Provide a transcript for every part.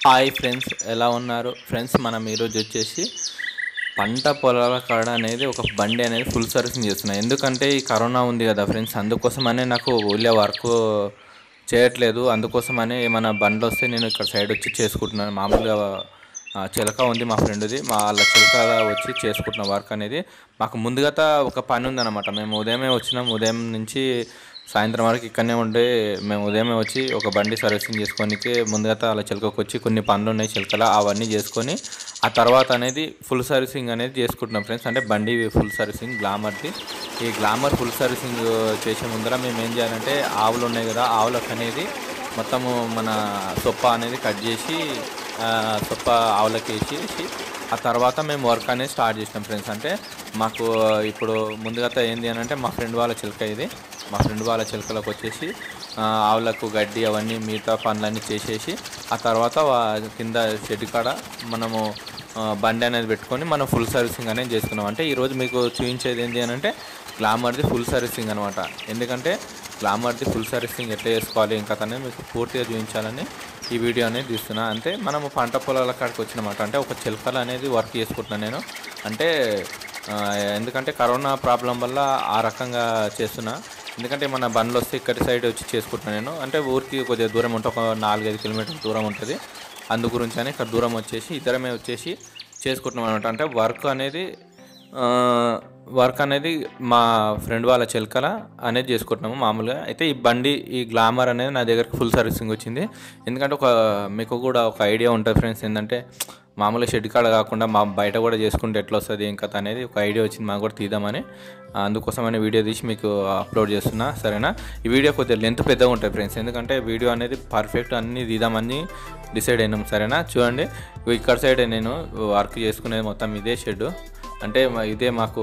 Hi friends ఎలా ఉన్నారు friends మనం ఈరోజు వచ్చేసి పంట పొలాల కాడ అనేది ఒక బండి అనేది ఫుల్ సర్వీసింగ్ చేస్తున్నాను ఎందుకంటే ఈ కరోనా ఉంది కదా ఫ్రెండ్స్ అందుకోసమనే నాకు ఊళ్ళో వర్క్ చేయట్లేదు అందుకోసమనే ఏమైనా బండ్లు వస్తే నేను ఇక్కడ సైడ్ వచ్చి చేసుకుంటున్నాను మామూలుగా ఆ, చిలక ఉంది మా ఫ్రెండ్ది మా వాళ్ళ చిలక వచ్చి చేసుకుంటున్న వర్క్ అనేది మాకు ముందుగా ఒక పని ఉందన్నమాట మేము ఉదయమే వచ్చినాం ఉదయం నుంచి సాయంత్రం వరకు ఇక్కడనే ఉండే మేము ఉదయమే వచ్చి ఒక బండి సర్వీసింగ్ చేసుకోనికి ముందుగా అలా చిలకకు వచ్చి కొన్ని పనులు ఉన్నాయి చిలకల అవన్నీ చేసుకొని ఆ తర్వాత అనేది ఫుల్ సర్వీసింగ్ అనేది చేసుకుంటున్నాం ఫ్రెండ్స్ అంటే బండి ఫుల్ సర్వీసింగ్ గ్లామర్ది ఈ గ్లామర్ ఫుల్ సర్వీసింగ్ చేసే ముందర మేము ఏం చేయాలంటే ఆవులు ఉన్నాయి కదా ఆవులకు అనేది మొత్తము మన సొప్ప అనేది కట్ చేసి ఆ, సొప్ప ఆవులకి వేసి ఆ తర్వాత మేము వర్క్ అనేది స్టార్ట్ చేసినాం ఫ్రెండ్స్ అంటే మాకు ఇప్పుడు ముందుగా ఏంది అని అంటే మా ఫ్రెండ్ వాళ్ళ చిలక ఇది మా ఫ్రెండ్ వాళ్ళ చిలకలకు వచ్చేసి ఆ, ఆవులకు గడ్డి అవన్నీ మిగతా పనులన్నీ చేసేసి ఆ తర్వాత వా- కింద షెడ్ కాడ మనము ఆ, బండి అనేది పెట్టుకొని మనం ఫుల్ సర్వీసింగ్ అనేది చేసుకున్నాం అంటే ఈరోజు మీకు చూపించేది ఏంటి అని అంటే గ్లామర్ది ఫుల్ సర్వీసింగ్ అనమాట ఎందుకంటే గ్లామర్ది ఫుల్ సర్వీసింగ్ ఎట్లా చేసుకోవాలి ఇంకా అనేది మీకు పూర్తిగా చూపించాలని ఈ వీడియో అనేది తీస్తున్నా అంటే మనము పంట పొలాల కాడికి వచ్చినమాట అంటే ఒక చిలకలు అనేది వర్క్ చేసుకుంటున్నాను నేను అంటే ఆ, ఎందుకంటే కరోనా ప్రాబ్లం వల్ల ఆ రకంగా చేస్తున్నా ఎందుకంటే మన బండ్లు వస్తే ఇక్కడి సైడ్ వచ్చి చేసుకుంటున్నాను నేను అంటే ఊరికి కొద్దిగా దూరం ఉంటే ఒక నాలుగైదు కిలోమీటర్ల దూరం ఉంటుంది అందు గురించి అని ఇక్కడ దూరం వచ్చేసి ఇద్దరమే వచ్చేసి చేసుకుంటున్నాం అనమాట అంటే వర్క్ అనేది ఆ, వర్క్ అనేది మా ఫ్రెండ్ వాళ్ళ చిలకల అనేది చేసుకుంటున్నాము మామూలుగా అయితే ఈ బండి ఈ గ్లామర్ అనేది నా దగ్గరికి ఫుల్ సర్వీసింగ్ వచ్చింది ఎందుకంటే ఒక మీకు కూడా ఒక ఐడియా ఉంటుంది ఫ్రెండ్స్ ఏంటంటే మామూలుగా షెడ్ కాడ కాకుండా మా బయట కూడా చేసుకుంటే ఎట్లా వస్తుంది ఏం కథ అనేది ఒక ఐడియా వచ్చింది మాకు కూడా తీద్దామని అందుకోసమని వీడియో తీసి మీకు అప్లోడ్ చేస్తున్నా సరేనా ఈ వీడియో కొద్దిగా లెంత్ పెద్దగా ఉంటుంది ఫ్రెండ్స్ ఎందుకంటే వీడియో అనేది పర్ఫెక్ట్ అన్నీ తీద్దామని డిసైడ్ అయినాం సరేనా చూడండి ఇగో ఇక్కడ సైడ్ నేను వర్క్ చేసుకునేది మొత్తం ఇదే షెడ్ అంటే మా- ఇదే మాకు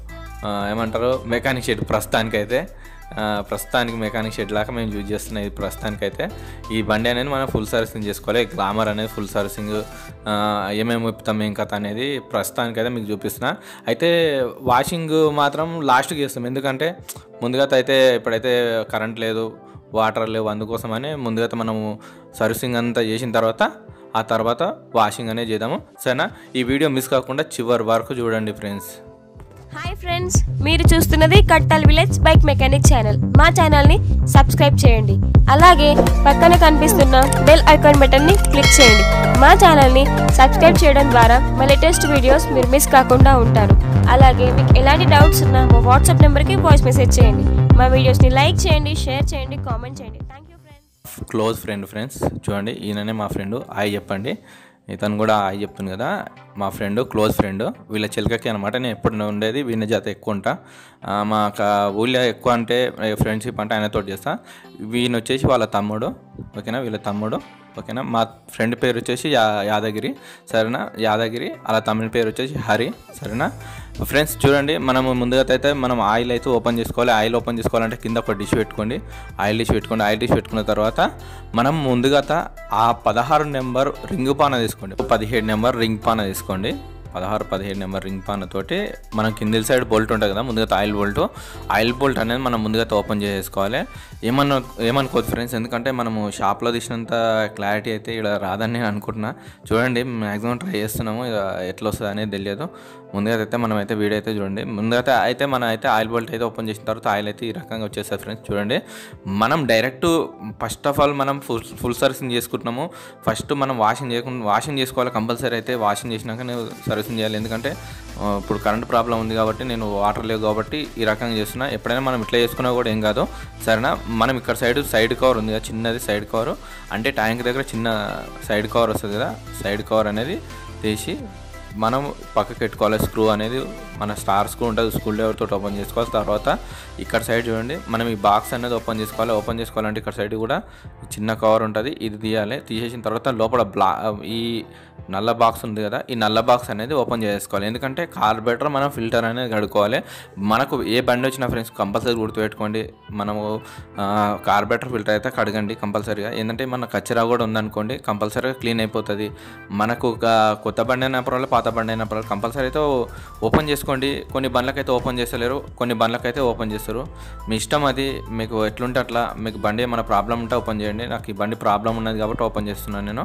ఆ, ఏమంటారు మెకానిక్ షెడ్ ప్రస్తుతానికైతే ఆ, ప్రస్తుతానికి మెకానిక్ షెడ్ లాగా మేము యూజ్ చేస్తున్నాం ఇది ప్రస్తుతానికైతే ఈ బండి అనేది మనం ఫుల్ సర్వీసింగ్ చేసుకోవాలి గ్లామర్ అనేది ఫుల్ సర్వీసింగ్ ఆ, ఏమేమి విప్పుతాం ఏం కథ అనేది ప్రస్తుతానికైతే మీకు చూపిస్తున్నా అయితే వాషింగ్ మాత్రం లాస్ట్కి చేస్తాం ఎందుకంటే ముందుగా అయితే ఇప్పుడైతే కరెంట్ లేదు వాటర్ లేవు అందుకోసమని ముందుగా మనము సర్వీసింగ్ అంతా చేసిన తర్వాత ఆ తర్వాత వాషింగ్ అనేది చేద్దాము సరేనా ఈ వీడియో మిస్ కాకుండా చివరి వరకు చూడండి ఫ్రెండ్స్ హాయ్ ఫ్రెండ్స్ మీరు చూస్తున్నది Kattal village bike mechanic channel మా ఛానల్ని సబ్స్క్రైబ్ చేయండి అలాగే పక్కన కనిపిస్తున్న బెల్ ఐకాన్ బటన్ని క్లిక్ చేయండి మా ఛానల్ని సబ్స్క్రైబ్ చేయడం ద్వారా మా లేటెస్ట్ వీడియోస్ మీరు మిస్ కాకుండా ఉంటారు అలాగే మీకు ఎలాంటి డౌట్స్ ఉన్నా మా వాట్సాప్ నెంబర్కి వాయిస్ మెసేజ్ చేయండి మా వీడియోస్ని లైక్ చేయండి షేర్ చేయండి కామెంట్ చేయండి thank you friends close friend friends చూడండి ఈయననే మా ఫ్రెండ్ హాయ్ చెప్పండి ఇతను కూడా హాయ్ చెప్తుంది కదా మా ఫ్రెండ్ క్లోజ్ ఫ్రెండ్ వీళ్ళ చిలకకి అనమాట నేను ఎప్పుడు ఉండేది వీళ్ళ జాత ఎక్కువ ఉంటా ఆ, మా క- ఊళ్ళో ఎక్కువ అంటే ఫ్రెండ్షిప్ అంటే ఆయనతో చేస్తా వీళ్ళ వచ్చేసి వాళ్ళ తమ్ముడు ఓకేనా వీళ్ళ తమ్ముడు ఓకేనా మా ఫ్రెండ్ పేరు వచ్చేసి యా యాదగిరి సరేనా యాదగిరి అలా తమిళ పేరు వచ్చేసి హరి సరేనా ఫ్రెండ్స్ చూడండి మనము ముందుగా అయితే మనం ఆయిల్ అయితే ఓపెన్ చేసుకోవాలి ఆయిల్ ఓపెన్ చేసుకోవాలంటే కింద ఒక డిష్ పెట్టుకోండి ఆయిల్ డిష్ పెట్టుకోండి ఆయిల్ డిష్ పెట్టుకున్న తర్వాత మనం ముందుగా ఆ పదహారు నెంబర్ రింగ్ పాన తీసుకోండి పదిహేడు నెంబర్ రింగ్ పాన తీసుకోండి పదహారు పదిహేడు నెంబర్ రింగ్ పాన తోటి మనం కింది సైడ్ బోల్ట్ ఉంటుంది కదా ముందుగా ఆయిల్ బోల్ట్ ఆయిల్ బోల్ట్ అనేది మనం ముందుగా ఓపెన్ చేసుకోవాలి ఏమన్నా ఏమనుకోవద్దు ఫ్రెండ్స్ ఎందుకంటే మనము షాప్లో తీసినంత క్లారిటీ అయితే ఇక్కడ రాదని నేను అనుకుంటున్నా చూడండి మ్యాక్సిమం ట్రై చేస్తున్నాము ఇక ఎట్లా వస్తుంది అనేది తెలియదు ముందుగా అయితే మనం అయితే వీడియో అయితే చూడండి ముందుగా అయితే మనం అయితే ఆయిల్ బోల్ట్ అయితే ఓపెన్ చేసిన తర్వాత ఆయిల్ అయితే ఈ రకంగా వచ్చేస్తుంది ఫ్రెండ్స్ చూడండి మనం డైరెక్ట్ ఫస్ట్ ఆఫ్ ఆల్ మనం ఫుల్ ఫుల్ సర్వీసింగ్ చేసుకుంటున్నాము ఫస్ట్ మనం వాషింగ్ చేయకుండా వాషింగ్ చేసుకోవాలి కంపల్సరీ అయితే వాషింగ్ చేసినాక నేను సర్వీసింగ్ చేయాలి ఎందుకంటే ఆ, ఇప్పుడు కరెంట్ ప్రాబ్లం ఉంది కాబట్టి నేను వాటర్ లేవు కాబట్టి ఈ రకంగా చేస్తున్నా ఎప్పుడైనా మనం ఇట్లా చేసుకున్నా కూడా ఏం కాదు సరేనా మనం ఇక్కడ సైడ్ సైడ్ కవర్ ఉంది కదా చిన్నది సైడ్ కవర్ అంటే ట్యాంక్ దగ్గర చిన్న సైడ్ కవర్ వస్తుంది కదా సైడ్ కవర్ అనేది తీసి మనం పక్కకి పెట్టుకోవాలి స్క్రూ అనేది మన స్టార్ స్క్రూ ఉంటుంది స్క్రూ డ్రైవర్తో ఓపెన్ చేసుకోవాలి తర్వాత ఇక్కడ సైడ్ చూడండి మనం ఈ బాక్స్ అనేది ఓపెన్ చేసుకోవాలి ఓపెన్ చేసుకోవాలంటే ఇక్కడ సైడ్ కూడా చిన్న కవర్ ఉంటుంది ఇది తీయాలి తీసేసిన తర్వాత లోపల బ్లా ఈ నల్ల బాక్స్ ఉంది కదా ఈ నల్ల బాక్స్ అనేది ఓపెన్ చేసుకోవాలి ఎందుకంటే కార్బేటర్ మనం ఫిల్టర్ అనేది కడుక్కోవాలి మనకు ఏ బండి వచ్చినా ఫ్రెండ్స్ కంపల్సరీ గుర్తుపెట్టుకోండి మనము కార్బేటర్ ఫిల్టర్ అయితే కడగండి కంపల్సరీగా ఏంటంటే మన కచ్చరా కూడా ఉందనుకోండి కంపల్సరీగా క్లీన్ అయిపోతుంది మనకు ఒక కొత్త బండి అయినా పర్వాలేదు పాత బండి అయినా పర్వాలేదు కంపల్సరీ అయితే ఓపెన్ చేసుకోండి కొన్ని బండ్లకైతే ఓపెన్ చేస్తలేరు కొన్ని బండ్లకైతే ఓపెన్ చేస్తారు మీ ఇష్టం అది మీకు ఎట్లుంటే అట్లా మీకు బండి ఏమైనా ప్రాబ్లం ఉంటే ఓపెన్ చేయండి నాకు ఈ బండి ప్రాబ్లం ఉన్నది కాబట్టి ఓపెన్ చేస్తున్నాను నేను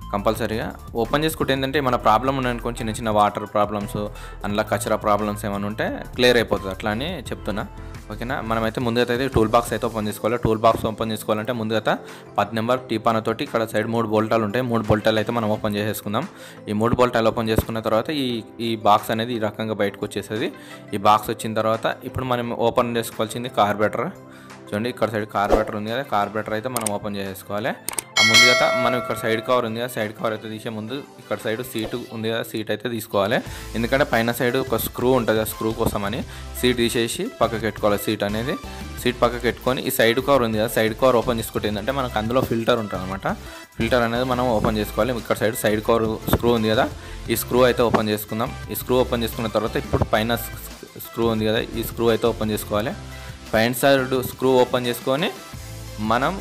కంపల్సరీగా ఓపెన్ చేసుకుంటే ఏంటంటే మన ప్రాబ్లం ఉన్నాయనుకో చిన్న చిన్న వాటర్ ప్రాబ్లమ్స్ అందులో కచరా ప్రాబ్లమ్స్ ఏమైనా ఉంటే క్లియర్ అయిపోతుంది అట్లా అని చెప్తున్నా ఓకేనా మనమైతే ముందుగా అయితే టూల్ బాక్స్ అయితే ఓపెన్ చేసుకోవాలి టూల్ బాక్స్ ఓపెన్ చేసుకోవాలంటే ముందుగా పది నెంబర్ టీపానతోటి ఇక్కడ సైడ్ మూడు బోల్టాలు ఉంటాయి మూడు బోల్టాలు అయితే మనం ఓపెన్ చేసేసుకుందాం ఈ మూడు బోల్టాలు ఓపెన్ చేసుకున్న తర్వాత ఈ ఈ బాక్స్ అనేది ఈ రకంగా బయటకు వచ్చేస్తుంది ఈ బాక్స్ వచ్చిన తర్వాత ఇప్పుడు మనం ఓపెన్ చేసుకోవాల్సింది కార్బేటర్ చూడండి ఇక్కడ సైడ్ కార్బేటర్ ఉంది కదా కార్బేటర్ అయితే మనం ఓపెన్ చేసేసుకోవాలి ఆ ముందుగా మనం ఇక్కడ సైడ్ కవర్ ఉంది కదా సైడ్ కవర్ అయితే తీసే ముందు ఇక్కడ సైడ్ సీటు ఉంది కదా సీట్ అయితే తీసుకోవాలి ఎందుకంటే పైన సైడ్ ఒక స్క్రూ ఉంటుంది ఆ స్క్రూ కోసం అని సీట్ తీసేసి పక్కకి పెట్టుకోవాలి సీట్ అనేది సీట్ పక్కకి పెట్టుకొని ఈ సైడ్ కవర్ ఉంది కదా సైడ్ కవర్ ఓపెన్ చేసుకుంటే ఏంటంటే మనకు అందులో ఫిల్టర్ ఉంటుంది అనమాట ఫిల్టర్ అనేది మనం ఓపెన్ చేసుకోవాలి ఇక్కడ సైడ్ సైడ్ కవర్ స్క్రూ ఉంది కదా ఈ స్క్రూ అయితే ఓపెన్ చేసుకుందాం ఈ స్క్రూ ఓపెన్ చేసుకున్న తర్వాత ఇప్పుడు పైన స్క్రూ ఉంది కదా ఈ స్క్రూ అయితే ఓపెన్ చేసుకోవాలి పైన సైడ్ స్క్రూ ఓపెన్ చేసుకొని మనం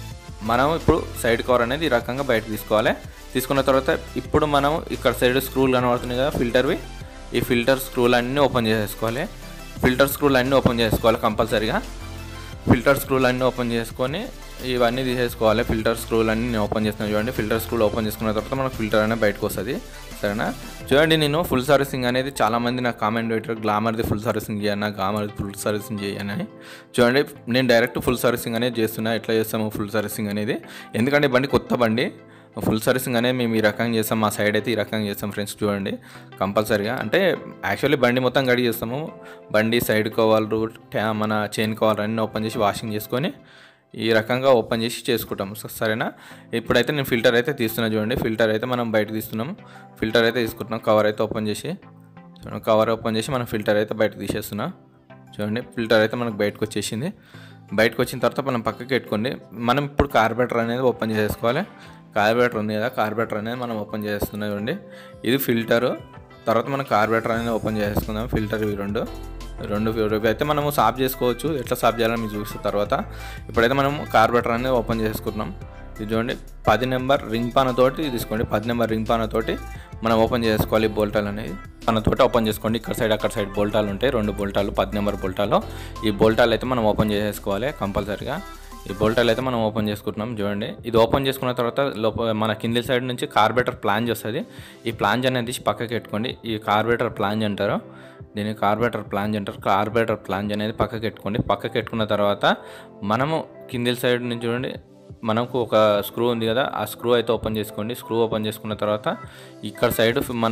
మనం ఇప్పుడు సైడ్ కవర్ అనేది ఈ రకంగా బయటకు తీసుకోవాలి తీసుకున్న తర్వాత ఇప్పుడు మనం ఇక్కడ సైడ్ స్క్రూలు కనబడుతున్నాయి కదా ఫిల్టర్వి ఈ ఫిల్టర్ స్క్రూలు అన్నీ ఓపెన్ చేసేసుకోవాలి ఫిల్టర్ స్క్రూలు అన్నీ ఓపెన్ చేసుకోవాలి కంపల్సరీగా ఫిల్టర్ స్క్రూలు అన్నీ ఓపెన్ చేసుకొని ఇవన్నీ తీసేసుకోవాలి ఫిల్టర్ స్క్రూలు అన్నీ నేను ఓపెన్ చేస్తున్నాను చూడండి ఫిల్టర్ స్క్రూలు ఓపెన్ చేసుకున్న తర్వాత మనకు ఫిల్టర్ అనేది బయటకు వస్తుంది సరేనా చూడండి నేను ఫుల్ సర్వీసింగ్ అనేది చాలామంది నాకు కామెంట్ పెట్టారు గ్లామర్ది ఫుల్ సర్వీసింగ్ చేయను గ్లామర్ది ఫుల్ సర్వీసింగ్ చేయను అని చూడండి నేను డైరెక్ట్ ఫుల్ సర్వీసింగ్ అనేది చేస్తున్నా ఎట్లా చేస్తాము ఫుల్ సర్వీసింగ్ అనేది ఎందుకంటే ఈ బండి కొత్త బండి ఫుల్ సర్వీసింగ్ అనేది మేము ఈ రకంగా చేస్తాం మా సైడ్ అయితే ఈ రకంగా చేస్తాం ఫ్రెండ్స్ చూడండి కంపల్సరీగా అంటే యాక్చువల్లీ బండి మొత్తం గడి చేస్తాము బండి సైడ్ కవర్లు ట్యా మన చైన్ కవర్ అన్నీ ఓపెన్ చేసి వాషింగ్ చేసుకొని ఈ రకంగా ఓపెన్ చేసి చేసుకుంటాం సో సరేనా ఇప్పుడైతే నేను ఫిల్టర్ అయితే తీస్తున్నా చూడండి ఫిల్టర్ అయితే మనం బయట తీస్తున్నాం ఫిల్టర్ అయితే తీసుకుంటున్నాం కవర్ అయితే ఓపెన్ చేసి చూడండి కవర్ ఓపెన్ చేసి మనం ఫిల్టర్ అయితే బయట తీసేస్తున్నా చూడండి ఫిల్టర్ అయితే మనకు బయటకు వచ్చేసింది బయటకు వచ్చిన తర్వాత మనం పక్కకి పెట్టుకోండి మనం ఇప్పుడు కార్బేటర్ అనేది ఓపెన్ చేసేసుకోవాలి కార్బేటర్ ఉంది కదా కార్బేటర్ అనేది మనం ఓపెన్ చేస్తున్నాం చూడండి ఇది ఫిల్టరు తర్వాత మనం కార్బేటర్ అనేది ఓపెన్ చేసుకుందాం ఫిల్టర్ ఇవి రెండు రెండు ఇవి అయితే మనము సాఫ్ చేసుకోవచ్చు ఎట్లా సాఫ్ చేయాలని మీకు చూపిస్తాం తర్వాత ఇప్పుడైతే మనం కార్బేటర్ అనేది ఓపెన్ చేసుకుంటున్నాం ఇది చూడండి పది నెంబర్ రింగ్ పానతోటి తీసుకోండి పది నెంబర్ రింగ్ పానతోటి మనం ఓపెన్ చేసుకోవాలి ఈ బోల్టాలు అనేది పానతోటి ఓపెన్ చేసుకోండి ఇక్కడ సైడ్ అక్కడ సైడ్ బోల్టాలు ఉంటాయి రెండు బోల్టాలు పది నెంబర్ బోల్టాలు ఈ బోల్టాలు అయితే మనం ఓపెన్ చేసేసుకోవాలి కంపల్సరీగా ఈ బోల్టాలు అయితే మనం ఓపెన్ చేసుకుంటున్నాం చూడండి ఇది ఓపెన్ చేసుకున్న తర్వాత లోపల మన కింది సైడ్ నుంచి కార్బేటర్ ప్లాంజ్ వస్తుంది ఈ ప్లాంజ్ అనేది తీసి పక్కకి పెట్టుకోండి ఈ కార్బేటర్ ప్లాంజ్ అంటారు దీన్ని కార్బేటర్ ప్లాంజ్ అంటారు కార్బేటర్ ప్లాంజ్ అనేది పక్కకి పెట్టుకోండి పక్కకి పెట్టుకున్న తర్వాత మనము కింది సైడ్ నుంచి చూడండి మనకు ఒక స్క్రూ ఉంది కదా ఆ స్క్రూ అయితే ఓపెన్ చేసుకోండి స్క్రూ ఓపెన్ చేసుకున్న తర్వాత ఇక్కడ సైడ్ మన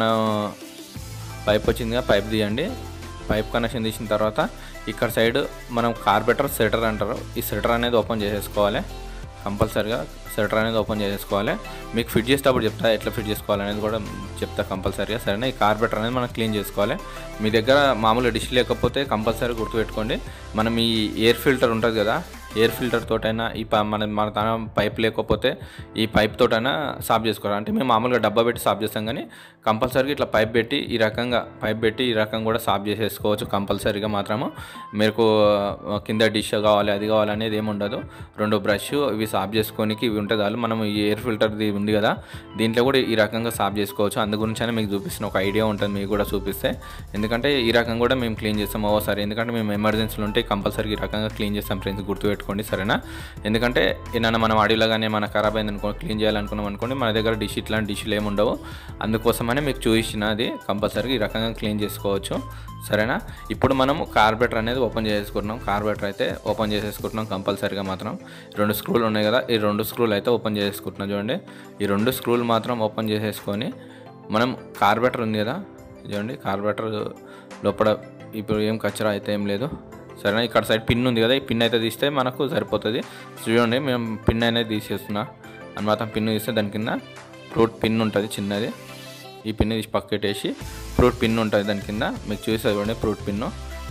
పైప్ వచ్చింది కదా పైప్ తీయండి పైప్ కనెక్షన్ తీసిన తర్వాత ఇక్కడ సైడ్ మనం కార్బెటర్ సెటర్ అంటారు ఈ సెటర్ అనేది ఓపెన్ చేసేసుకోవాలి కంపల్సరీగా సెటర్ అనేది ఓపెన్ చేసేసుకోవాలి మీకు ఫిట్ చేసేటప్పుడు చెప్తా ఎట్లా ఫిట్ చేసుకోవాలనేది కూడా చెప్తా కంపల్సరీగా సరేనా ఈ కార్బెటర్ అనేది మనం క్లీన్ చేసుకోవాలి మీ దగ్గర మామూలుగా డిష్ లేకపోతే కంపల్సరీ గుర్తుపెట్టుకోండి మనం ఈ ఎయిర్ ఫిల్టర్ ఉంటుంది కదా ఎయిర్ ఫిల్టర్ తోటైనా ఈ ప- మన మన తన పైప్ లేకపోతే ఈ పైప్ తోటైనా సాఫ్ చేసుకోవాలి అంటే మేము మామూలుగా డబ్బా పెట్టి సాఫ్ చేస్తాం కానీ కంపల్సరీగా ఇట్లా పైప్ పెట్టి ఈ రకంగా పైప్ పెట్టి ఈ రకంగా కూడా సాఫ్ చేసేసుకోవచ్చు కంపల్సరీగా మాత్రము మీకు ఆ, కింద డిష్ కావాలి అది కావాలి అనేది ఏమి ఉండదు రెండు బ్రష్ ఇవి సాఫ్ చేసుకోనికి ఇవి ఉంటుంది చాలు మనం ఈ ఎయిర్ ఫిల్టర్ది ఉంది కదా దీంట్లో కూడా ఈ రకంగా సాఫ్ చేసుకోవచ్చు అందు గురించి మీకు చూపిస్తున్న ఒక ఐడియా ఉంటుంది మీకు కూడా చూపిస్తే ఎందుకంటే ఈ రకంగా కూడా మేము క్లీన్ చేస్తాం ఓసారి ఎందుకంటే మేము ఎమర్జెన్సీలో ఉంటే కంపల్సరీ ఈ రకంగా క్లీన్ చేస్తాం ఫ్రెండ్స్ గుర్తుపెట్టుకోండి సరేనా ఎందుకంటే ఏదైనా మనం అడవిలో కానీ మన ఖరాబ్ అయింది అనుకో క్లీన్ చేయాలనుకున్నాం అనుకోండి మన దగ్గర డిష్ ఇట్లాంటి డిష్లు ఏమి ఉండవు అందుకోసమనే మీకు చూపించిన అది కంపల్సరీగా ఈ రకంగా క్లీన్ చేసుకోవచ్చు సరేనా ఇప్పుడు మనం కార్బేటర్ అనేది ఓపెన్ చేసుకుంటున్నాం కార్బేటర్ అయితే ఓపెన్ చేసేసుకుంటున్నాం కంపల్సరీగా మాత్రం రెండు స్క్రూలు ఉన్నాయి కదా ఈ రెండు స్క్రూలు అయితే ఓపెన్ చేసుకుంటున్నాం చూడండి ఈ రెండు స్క్రూలు మాత్రం ఓపెన్ చేసేసుకొని మనం కార్బేటర్ ఉంది కదా చూడండి కార్బేటర్ లోపల ఇప్పుడు ఏం కచ్చరా అయితే ఏం లేదు సరేనా ఇక్కడ సైడ్ పిన్ ఉంది కదా ఈ పిన్ అయితే తీస్తే మనకు సరిపోతుంది చూడండి మేము పిన్ అనేది తీసేస్తున్నా అన్నమాట పిన్ తీస్తే దాని కింద ఫ్రూట్ పిన్ ఉంటుంది చిన్నది ఈ పిన్ తీసి పక్కటేసి ఫ్రూట్ పిన్ ఉంటుంది దాని కింద మీకు చూసి చూడండి ఫ్రూట్ పిన్ను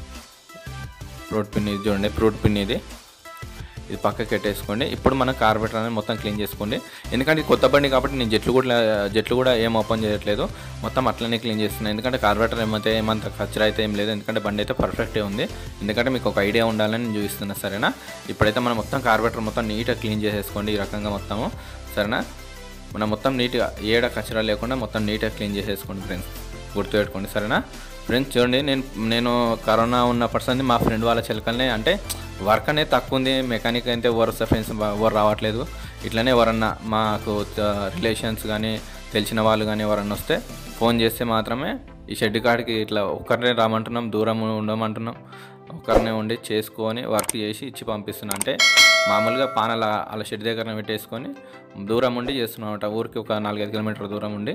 ఫ్రూట్ పిన్ ఇది చూడండి ఫ్రూట్ పిన్ ఇది ఇది పక్కకి పెట్టేసుకోండి ఇప్పుడు మనం కార్బేటర్ అనేది మొత్తం క్లీన్ చేసుకోండి ఎందుకంటే ఇది కొత్త బండి కాబట్టి నేను జెట్లు కూడా జెట్లు కూడా ఏం ఓపెన్ చేయట్లేదు మొత్తం అట్లనే క్లీన్ చేస్తున్నాను ఎందుకంటే కార్బేటర్ ఏమైతే ఏమంత ఖర్చు అయితే ఏం లేదు ఎందుకంటే బండి అయితే పర్ఫెక్టే ఉంది ఎందుకంటే మీకు ఒక ఐడియా ఉండాలని నేను చూపిస్తున్నా సరేనా ఇప్పుడైతే మనం మొత్తం కార్బేటర్ మొత్తం నీట్గా క్లీన్ చేసేసుకోండి ఈ రకంగా మొత్తము సరేనా మనం మొత్తం నీట్గా ఏడ కచరా లేకుండా మొత్తం నీట్గా క్లీన్ చేసేసుకోండి ఫ్రెండ్స్ గుర్తుపెట్టుకోండి సరేనా ఫ్రెండ్స్ చూడండి నేను నేను కరోనా ఉన్న పర్సన్ మా ఫ్రెండ్ వాళ్ళ చిలకల్ని అంటే వర్క్ అనేది తక్కువ ఉంది మెకానిక్ అయితే ఎవరు వస్తే ఫ్రెండ్స్ ఎవరు రావట్లేదు ఇట్లనే ఎవరన్నా మాకు రిలేషన్స్ కానీ తెలిసిన వాళ్ళు కానీ ఎవరన్నా వస్తే ఫోన్ చేస్తే మాత్రమే ఈ షెడ్ కాడికి ఇట్లా ఒక్కరినే రామంటున్నాం దూరం ఉండమంటున్నాం ఒకరినే ఉండి చేసుకొని వర్క్ చేసి ఇచ్చి పంపిస్తున్నా అంటే మామూలుగా పానల అలా షెడ్ దగ్గర పెట్టేసుకొని దూరం ఉండి చేస్తున్నాం అనమాట ఊరికి ఒక నాలుగైదు కిలోమీటర్ దూరం ఉండి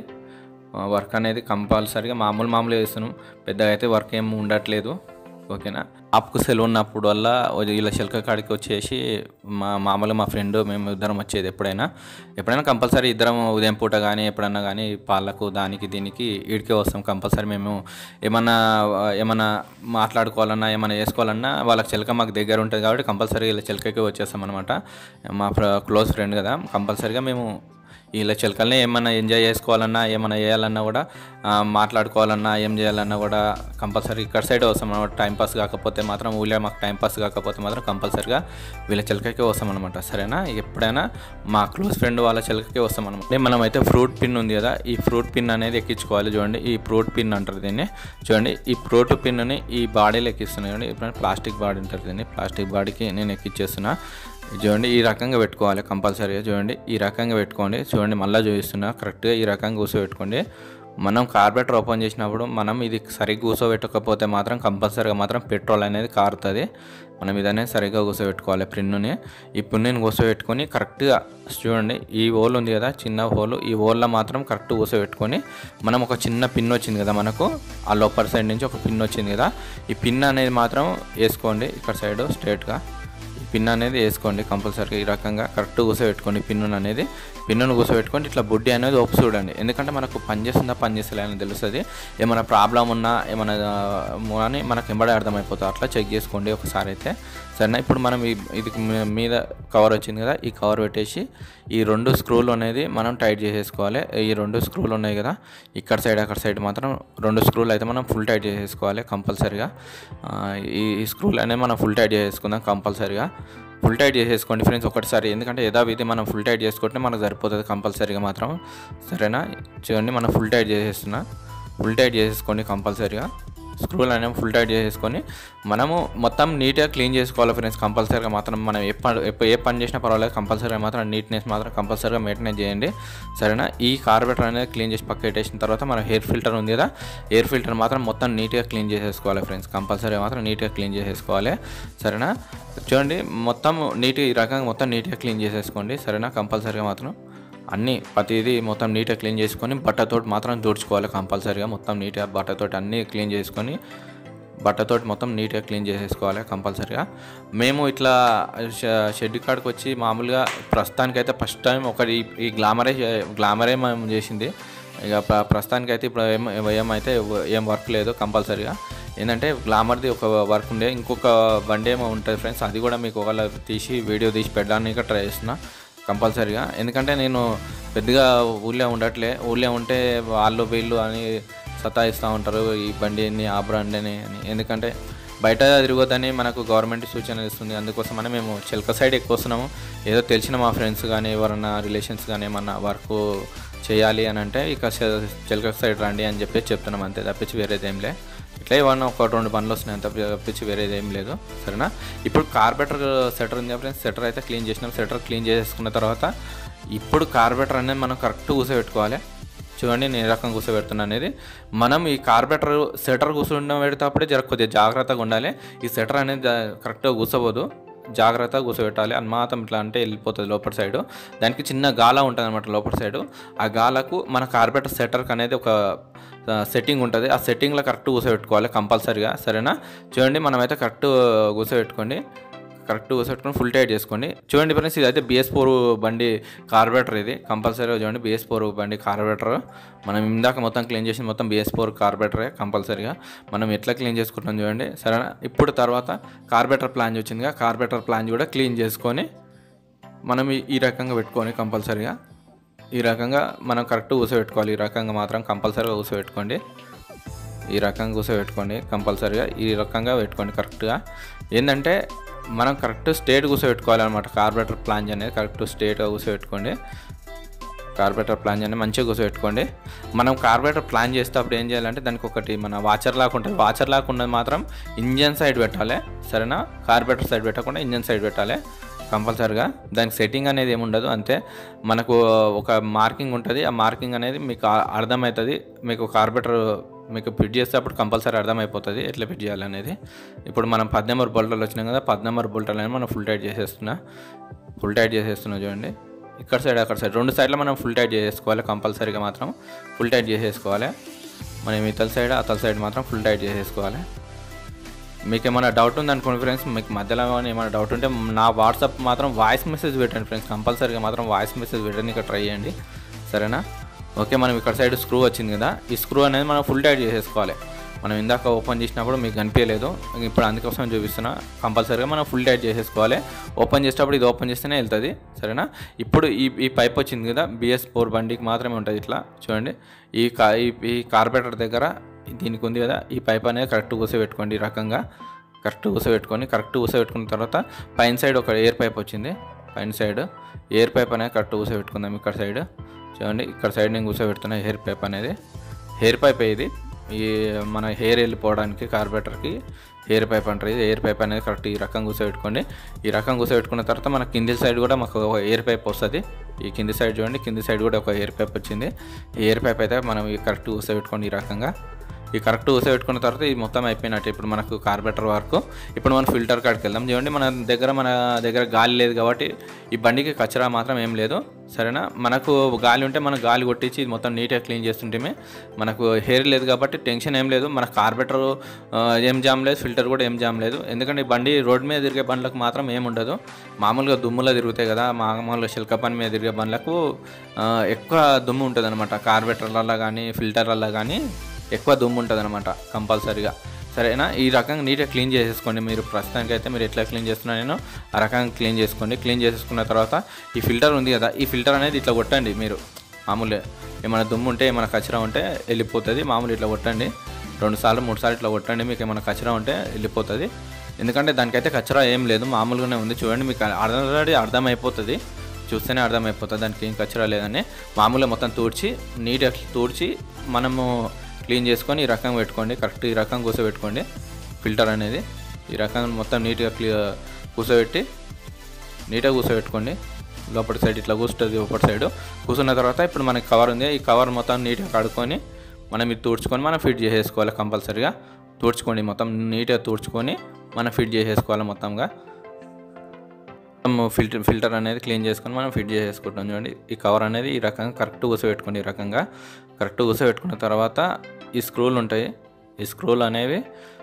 వర్క్ అనేది కంపల్సరీగా మామూలు మామూలు చేస్తున్నాం పెద్దగా అయితే వర్క్ ఏం ఉండట్లేదు ఓకేనా ఆప్కు సెలవు ఉన్నప్పుడు వల్ల ఇలా చిలక కాడికి వచ్చేసి మా మామూలుగా మా ఫ్రెండ్ మేము ఇద్దరం వచ్చేది ఎప్పుడైనా ఎప్పుడైనా కంపల్సరీ ఇద్దరం ఉదయం పూట కానీ ఎప్పుడన్నా కానీ పాలకు దానికి దీనికి ఈడికే వస్తాం కంపల్సరీ మేము ఏమన్నా ఏమన్నా మాట్లాడుకోవాలన్నా ఏమన్నా చేసుకోవాలన్నా వాళ్ళకి చిలక మాకు దగ్గర ఉంటుంది కాబట్టి కంపల్సరీ ఇలా చిలకకి వచ్చేస్తాం అనమాట మా క్లోజ్ ఫ్రెండ్ కదా కంపల్సరీగా మేము ఇలా చిలకల్ని ఏమన్నా ఎంజాయ్ చేసుకోవాలన్నా ఏమన్నా చేయాలన్నా కూడా ఆ, మాట్లాడుకోవాలన్నా ఏం చేయాలన్నా కూడా కంపల్సరీ ఇక్కడ సైడ్ వస్తాం అనమాట టైం పాస్ కాకపోతే మాత్రం ఊళ్ళో మాకు టైం పాస్ కాకపోతే మాత్రం కంపల్సరీగా వీళ్ళ చిలకకే వస్తాం అనమాట సరేనా ఎప్పుడైనా మా క్లోజ్ ఫ్రెండ్ వాళ్ళ చిలకకే వస్తాం అనమాట మనం అయితే ఫ్రూట్ పిన్ ఉంది కదా ఈ ఫ్రూట్ పిన్ అనేది ఎక్కించుకోవాలి చూడండి ఈ ఫ్రూట్ పిన్ అంటారు దీన్ని చూడండి ఈ ఫ్రూట్ పిన్ని ఈ బాడీలో ఎక్కిస్తున్నాయి చూడండి ఇప్పుడు ప్లాస్టిక్ బాడీ ఉంటుంది దీన్ని ప్లాస్టిక్ బాడీకి నేను ఎక్కిచ్చేస్తున్నా చూడండి ఈ రకంగా పెట్టుకోవాలి కంపల్సరీగా చూడండి ఈ రకంగా పెట్టుకోండి చూడండి మళ్ళీ చూపిస్తున్నా కరెక్ట్గా ఈ రకంగా కూర్చోబెట్టుకోండి మనం కార్బెటర్ ఓపెన్ చేసినప్పుడు మనం ఇది సరిగ్గా కూర్చోబెట్టకపోతే మాత్రం కంపల్సరీగా మాత్రం పెట్రోల్ అనేది కారుతుంది మనం ఇదనే సరిగ్గా కూర్చోబెట్టుకోవాలి పిన్నుని ఈ పిన్నుని కూర్చోబెట్టుకొని కరెక్ట్గా చూడండి ఈ హోల్ ఉంది కదా చిన్న హోల్ ఈ హోల్లో మాత్రం కరెక్ట్ కూర్చోబెట్టుకొని మనం ఒక చిన్న పిన్ వచ్చింది కదా మనకు ఆ లోపల సైడ్ నుంచి ఒక పిన్ వచ్చింది కదా ఈ పిన్ అనేది మాత్రం వేసుకోండి ఇక్కడ సైడ్ స్ట్రేట్గా ఈ పిన్ అనేది వేసుకోండి కంపల్సరీగా ఈ రకంగా కరెక్ట్ కూర్చోబెట్టుకోండి పిన్నును అనేది పిన్నును కూర్చోబెట్టుకొని ఇట్లా బుడ్డి అనేది ఒప్పు చూడండి ఎందుకంటే మనకు పని చేస్తుందా పని చేస్తలే అని తెలుస్తుంది ఏమైనా ప్రాబ్లం ఉన్నా ఏమైనా ఆ, అని మనకు ఎంబడే అర్థమైపోతుంది అట్లా చెక్ చేసుకోండి ఒకసారి అయితే సరేనా ఇప్పుడు మనం ఈ ఇది మీ- మీద కవర్ వచ్చింది కదా ఈ కవర్ పెట్టేసి ఈ రెండు స్క్రూలు అనేది మనం టైట్ చేసేసుకోవాలి ఈ రెండు స్క్రూలు ఉన్నాయి కదా ఇక్కడ సైడ్ అక్కడ సైడ్ మాత్రం రెండు స్క్రూలు అయితే మనం ఫుల్ టైట్ చేసేసుకోవాలి కంపల్సరీగా ఆ, ఈ ఈ స్క్రూలు అనేవి మనం ఫుల్ టైట్ చేసేసుకుందాం కంపల్సరీగా ఫుల్ టైట్ చేసేసుకోండి ఫ్రెండ్స్ ఒకటిసారి ఎందుకంటే యథావిధి మనం ఫుల్ టైట్ చేసుకుంటే మనకు సరిపోతుంది కంపల్సరీగా మాత్రం సరేనా చూడండి మనం ఫుల్ టైట్ చేసేస్తున్నా ఫుల్ టైట్ చేసేసుకోండి కంపల్సరీగా స్క్రూలు అనేవి ఫుల్ టైట్ చేసేసుకొని మనము మొత్తం నీట్గా క్లీన్ చేసుకోవాలి ఫ్రెండ్స్ కంపల్సరీగా మాత్రం మనం ఏ పని ఎప్ప- ఏ పని చేసినా పర్వాలేదు కంపల్సరీగా మాత్రం నీట్నెస్ మాత్రం కంపల్సరీగా మెయింటైన్ చేయండి సరేనా ఈ కార్బెటర్ అనేది క్లీన్ చేసి పక్క పెట్టేసిన తర్వాత మన హెయిర్ ఫిల్టర్ ఉంది కదా ఎయిర్ ఫిల్టర్ మాత్రం మొత్తం నీట్గా క్లీన్ చేసేసుకోవాలి ఫ్రెండ్స్ కంపల్సరీగా మాత్రం నీట్గా క్లీన్ చేసేసుకోవాలి సరేనా చూడండి మొత్తం నీట్గా ఈ రకంగా మొత్తం నీట్గా క్లీన్ చేసేసుకోండి సరేనా కంపల్సరీగా మాత్రం అన్నీ ప్రతిదీ మొత్తం నీట్గా క్లీన్ చేసుకొని బట్టతోటి మాత్రం తుడుచుకోవాలి కంపల్సరీగా మొత్తం నీట్గా బట్టతోటి అన్నీ క్లీన్ చేసుకొని బట్టతోటి మొత్తం నీట్గా క్లీన్ చేసేసుకోవాలి కంపల్సరీగా మేము ఇట్లా ష- షెడ్ కాడికి వచ్చి మామూలుగా ప్రస్తుతానికైతే ఫస్ట్ టైం ఒకటి ఈ- ఈ గ్లామరే చే- గ్లామరే మేము చేసింది ఇక ప్ర- ప్రస్తుతానికైతే ఇప్పుడు ఏం ఏమైతే ఏం వర్క్ లేదు కంపల్సరీగా ఏంటంటే గ్లామర్ది ఒక వర్క్ ఉండే ఇంకొక బండి ఏమో ఉంటుంది ఫ్రెండ్స్ అది కూడా మీకు ఒకవేళ తీసి వీడియో తీసి పెట్టడానికి ట్రై చేస్తున్నా కంపల్సరీగా ఎందుకంటే నేను పెద్దగా ఊళ్ళో ఉండట్లే ఊళ్ళో ఉంటే వాళ్ళు వీళ్ళు అని సతాయిస్తూ ఉంటారు ఈ బండిని ఆ బ్రాండ్ అని అని. ఎందుకంటే బయట తిరగొద్దని మనకు గవర్నమెంట్ సూచన ఇస్తుంది అందుకోసమని మేము చిలక సైడ్ ఎక్కువ వస్తున్నాము ఏదో తెలిసిన మా ఫ్రెండ్స్ కానీ ఎవరన్నా రిలేషన్స్ కానీ ఏమన్నా వర్క్ చేయాలి అని అంటే ఇక చె- చిలక సైడ్ రండి అని చెప్పేసి చెప్తున్నాం అంతే తప్పించి వేరేది ఏం లే ఇట్లా ఏమన్నా ఒక రెండు పనులు వస్తున్నాయి అంత తప్పించి వేరేది ఏం లేదు సరేనా ఇప్పుడు కార్బెటర్ సెటర్ ఉంది ఫ్రెండ్స్ సెటర్ అయితే క్లీన్ చేసినాం సెటర్ క్లీన్ చేసేసుకున్న తర్వాత ఇప్పుడు కార్బెటర్ అనేది మనం కరెక్ట్ కూర్చోబెట్టుకోవాలి చూడండి నేను ఏ రకంగా కూర్చోబెడుతున్నా అనేది మనం ఈ కార్బెటర్ సెటర్ కూర్చుండడం పెడేటప్పుడే జర కొద్దిగా జాగ్రత్తగా ఉండాలి ఈ సెటర్ అనేది జా- కరెక్ట్గా కూర్చోబోదు జాగ్రత్తగా కూర్చోబెట్టాలి అని మాత్రం ఇట్లా అంటే వెళ్ళిపోతుంది లోపల సైడ్ దానికి చిన్న గాల ఉంటుంది అనమాట లోపల సైడ్ ఆ గాలకు మన కార్బెటర్ సెటర్కి అనేది ఒక సెట్టింగ్ ఉంటుంది ఆ సెట్టింగ్లో కరెక్ట్ కూర్చోబెట్టుకోవాలి కంపల్సరీగా సరేనా చూడండి మనమైతే కరెక్ట్ కూర్చోబెట్టుకోండి కరెక్ట్ కూర్చోబెట్టుకొని ఫుల్ టైట్ చేసుకోండి చూడండి ఫ్రెండ్స్ ఇది అయితే బిఎస్ ఫోర్ బండి కార్బేటర్ ఇది కంపల్సరీగా చూడండి బిఎస్ ఫోర్ బండి కార్బేటర్ మనం ఇందాక మొత్తం క్లీన్ చేసి మొత్తం బిఎస్ ఫోర్ కార్బేటరే కంపల్సరీగా మనం ఎట్లా క్లీన్ చేసుకుంటాం చూడండి సరేనా ఇప్పుడు తర్వాత కార్బేటర్ ప్లాన్ వచ్చిందిగా కార్బేటర్ ప్లాన్ కూడా క్లీన్ చేసుకొని మనం ఈ- ఈ రకంగా పెట్టుకొని కంపల్సరీగా ఈ రకంగా మనం కరెక్ట్ కూర్చోబెట్టుకోవాలి ఈ రకంగా మాత్రం కంపల్సరీగా కూర్చోబెట్టుకోండి ఈ రకంగా కూర్చోబెట్టుకోండి కంపల్సరీగా ఈ రకంగా పెట్టుకోండి కరెక్ట్గా ఏంటంటే మనం కరెక్ట్ స్టేట్ కూర్చోబెట్టుకోవాలన్నమాట కార్బొరేటర్ ప్లాంజ్ అనేది కరెక్ట్ స్టేట్గా కూర్చోబెట్టుకోండి కార్బొరేటర్ ప్లాన్ అనేది మంచిగా కూర్చోబెట్టుకోండి మనం కార్బొరేటర్ ప్లాన్ చేసేటప్పుడు ఏం చేయాలంటే దానికి ఒకటి మన వాచర్ లాగా ఉంటుంది వాచర్ లాగా ఉన్నది మాత్రం ఇంజన్ సైడ్ పెట్టాలి సరేనా కార్బొరేటర్ సైడ్ పెట్టకుండా ఇంజన్ సైడ్ పెట్టాలి కంపల్సరిగా దానికి సెట్టింగ్ అనేది ఏమి ఉండదు అంతే మనకు ఒక మార్కింగ్ ఉంటుంది ఆ మార్కింగ్ అనేది మీకు ఆ- అర్థమవుతుంది మీకు కార్బెటర్ మీకు ఫిట్ చేస్తే అప్పుడు కంపల్సరీ అర్థమైపోతుంది ఎట్లా ఫిట్ చేయాలనేది ఇప్పుడు మనం పది నెంబర్ బోల్టర్లు వచ్చినాం కదా పది నెంబర్ బోల్టర్లు అనేది మనం ఫుల్ టైట్ చేసేస్తున్నా ఫుల్ టైట్ చేసేస్తున్నా చూడండి ఇక్కడ సైడ్ అక్కడ సైడ్ రెండు సైడ్లో మనం ఫుల్ టైట్ చేసేసుకోవాలి కంపల్సరీగా మాత్రం ఫుల్ టైట్ చేసేసుకోవాలి మనం ఇతల సైడ్ అతల సైడ్ మాత్రం ఫుల్ టైట్ చేసేసుకోవాలి మీకు ఏమైనా డౌట్ ఉందనుకోండి ఫ్రెండ్స్ మీకు మధ్యలో కానీ ఏమైనా డౌట్ ఉంటే నా వాట్సాప్ మాత్రం వాయిస్ మెసేజ్ పెట్టండి ఫ్రెండ్స్ కంపల్సరీగా మాత్రం వాయిస్ మెసేజ్ పెట్టండి ఇక్కడ ట్రై చేయండి సరేనా ఓకే మనం ఇక్కడ సైడ్ స్క్రూ వచ్చింది కదా ఈ స్క్రూ అనేది మనం ఫుల్ టైట్ చేసేసుకోవాలి మనం ఇందాక ఓపెన్ చేసినప్పుడు మీకు కనిపించలేదు ఇప్పుడు అందుకోసం చూపిస్తున్నా కంపల్సరీగా మనం ఫుల్ టైట్ చేసేసుకోవాలి ఓపెన్ చేసేటప్పుడు ఇది ఓపెన్ చేస్తేనే వెళ్తుంది సరేనా ఇప్పుడు ఈ ఈ పైప్ వచ్చింది కదా బిఎస్ ఫోర్ బండికి మాత్రమే ఉంటుంది ఇట్లా చూడండి ఈ కా ఈ- ఈ కార్బెటర్ దగ్గర దీనికి ఉంది కదా ఈ పైప్ అనేది కరెక్ట్ కూసబెట్టుకోండి ఈ రకంగా కరెక్ట్ కూసబెట్టుకొని కరెక్ట్ కూసబెట్టుకున్న తర్వాత పైన సైడ్ ఒక ఎయిర్ పైప్ వచ్చింది పైన సైడ్ ఎయిర్ పైప్ అనేది కరెక్ట్ కూసబెట్టుకుందాం ఇక్కడ సైడ్ చూడండి ఇక్కడ సైడ్ నేను కూసబెడుతున్నా హెయిర్ పైప్ అనేది హెయిర్ పైప్ ఇది ఈ మన హెయిర్ వెళ్ళిపోవడానికి కార్బెటర్కి హెయిర్ పైప్ అంటారు ఇది ఎయిర్ పైప్ అనేది కరెక్ట్ ఈ రకం కూసబెట్టుకోండి ఈ రకం కూసబెట్టుకున్న తర్వాత మన కింది సైడ్ కూడా మాకు ఒక ఎయిర్ పైప్ వస్తుంది ఈ కింది సైడ్ చూడండి కింది సైడ్ కూడా ఒక ఎయిర్ పైప్ వచ్చింది ఈ ఎయిర్ పైప్ అయితే మనం ఈ కరెక్ట్ కూసబెట్టుకోండి ఈ రకంగా ఈ కరెక్ట్ పెట్టుకున్న తర్వాత ఇది మొత్తం అయిపోయినట్టు ఇప్పుడు మనకు కార్బెటర్ వరకు ఇప్పుడు మనం ఫిల్టర్ కాడికి వెళ్దాం చూడండి మన దగ్గర మన దగ్గర గాలి లేదు కాబట్టి ఈ బండికి కచరా మాత్రం ఏం లేదు సరేనా మనకు గాలి ఉంటే మనం గాలి కొట్టించి ఇది మొత్తం నీట్గా క్లీన్ చేస్తుంటే మనకు హెయిర్ లేదు కాబట్టి టెన్షన్ ఏం లేదు మన కార్బెటర్ ఏం జామ్ లేదు ఫిల్టర్ కూడా ఏం జామ్ లేదు ఎందుకంటే ఈ బండి రోడ్ మీద తిరిగే బండ్లకు మాత్రం ఏం ఉండదు మామూలుగా దుమ్ములో తిరుగుతాయి కదా మామూలుగా శిల్క పని మీద తిరిగే బండ్లకు ఆ, ఎక్కువ దుమ్ము ఉంటుంది అనమాట కార్బెటర్లలో కానీ ఫిల్టర్లలో కానీ ఎక్కువ దుమ్ము ఉంటుంది అనమాట కంపల్సరీగా సరేనా ఈ రకంగా నీట్గా క్లీన్ చేసేసుకోండి మీరు ప్రస్తుతానికి అయితే మీరు ఎట్లా క్లీన్ చేస్తున్నా నేను ఆ రకంగా క్లీన్ చేసుకోండి క్లీన్ చేసుకున్న తర్వాత ఈ ఫిల్టర్ ఉంది కదా ఈ ఫిల్టర్ అనేది ఇట్లా కొట్టండి మీరు మామూలుగా ఏమైనా దుమ్ము ఉంటే ఏమైనా కచరా ఉంటే వెళ్ళిపోతుంది మామూలు ఇట్లా కొట్టండి రెండు సార్లు మూడు సార్లు ఇట్లా కొట్టండి మీకు ఏమైనా కచరా ఉంటే వెళ్ళిపోతుంది ఎందుకంటే దానికైతే కచరా ఏం లేదు మామూలుగానే ఉంది చూడండి మీకు ఆల్రెడీ అర్థమైపోతుంది చూస్తేనే అర్థమైపోతుంది దానికి ఏం కచరా లేదని మామూలుగా మొత్తం తూడ్చి నీట్గా తూడ్చి మనము క్లీన్ చేసుకొని ఈ రకం పెట్టుకోండి కరెక్ట్ ఈ రకం కూర్చోబెట్టుకోండి ఫిల్టర్ అనేది ఈ రకం మొత్తం నీట్గా క్లీ కూర్చోబెట్టి నీట్గా కూర్చోబెట్టుకోండి లోపల సైడ్ ఇట్లా కూర్చుంటుంది లోపల సైడ్ కూర్చున్న తర్వాత ఇప్పుడు మనకి కవర్ ఉంది ఈ కవర్ మొత్తం నీట్గా కడుక్కొని మనం ఇది తుడుచుకొని మనం ఫిట్ చేసేసుకోవాలి కంపల్సరీగా తుడుచుకోండి మొత్తం నీట్గా తుడుచుకొని మనం ఫిట్ చేసేసుకోవాలి మొత్తంగా మనం ఫిల్టర్ ఫిల్టర్ అనేది క్లీన్ చేసుకొని మనం ఫిట్ చేసేసుకుంటాం చూడండి ఈ కవర్ అనేది ఈ రకంగా కరెక్ట్ కూసబెట్టుకోండి ఈ రకంగా కరెక్ట్ కూసబెట్టుకున్న తర్వాత ఈ స్క్రూలు ఉంటాయి ఈ స్క్రూలు అనేవి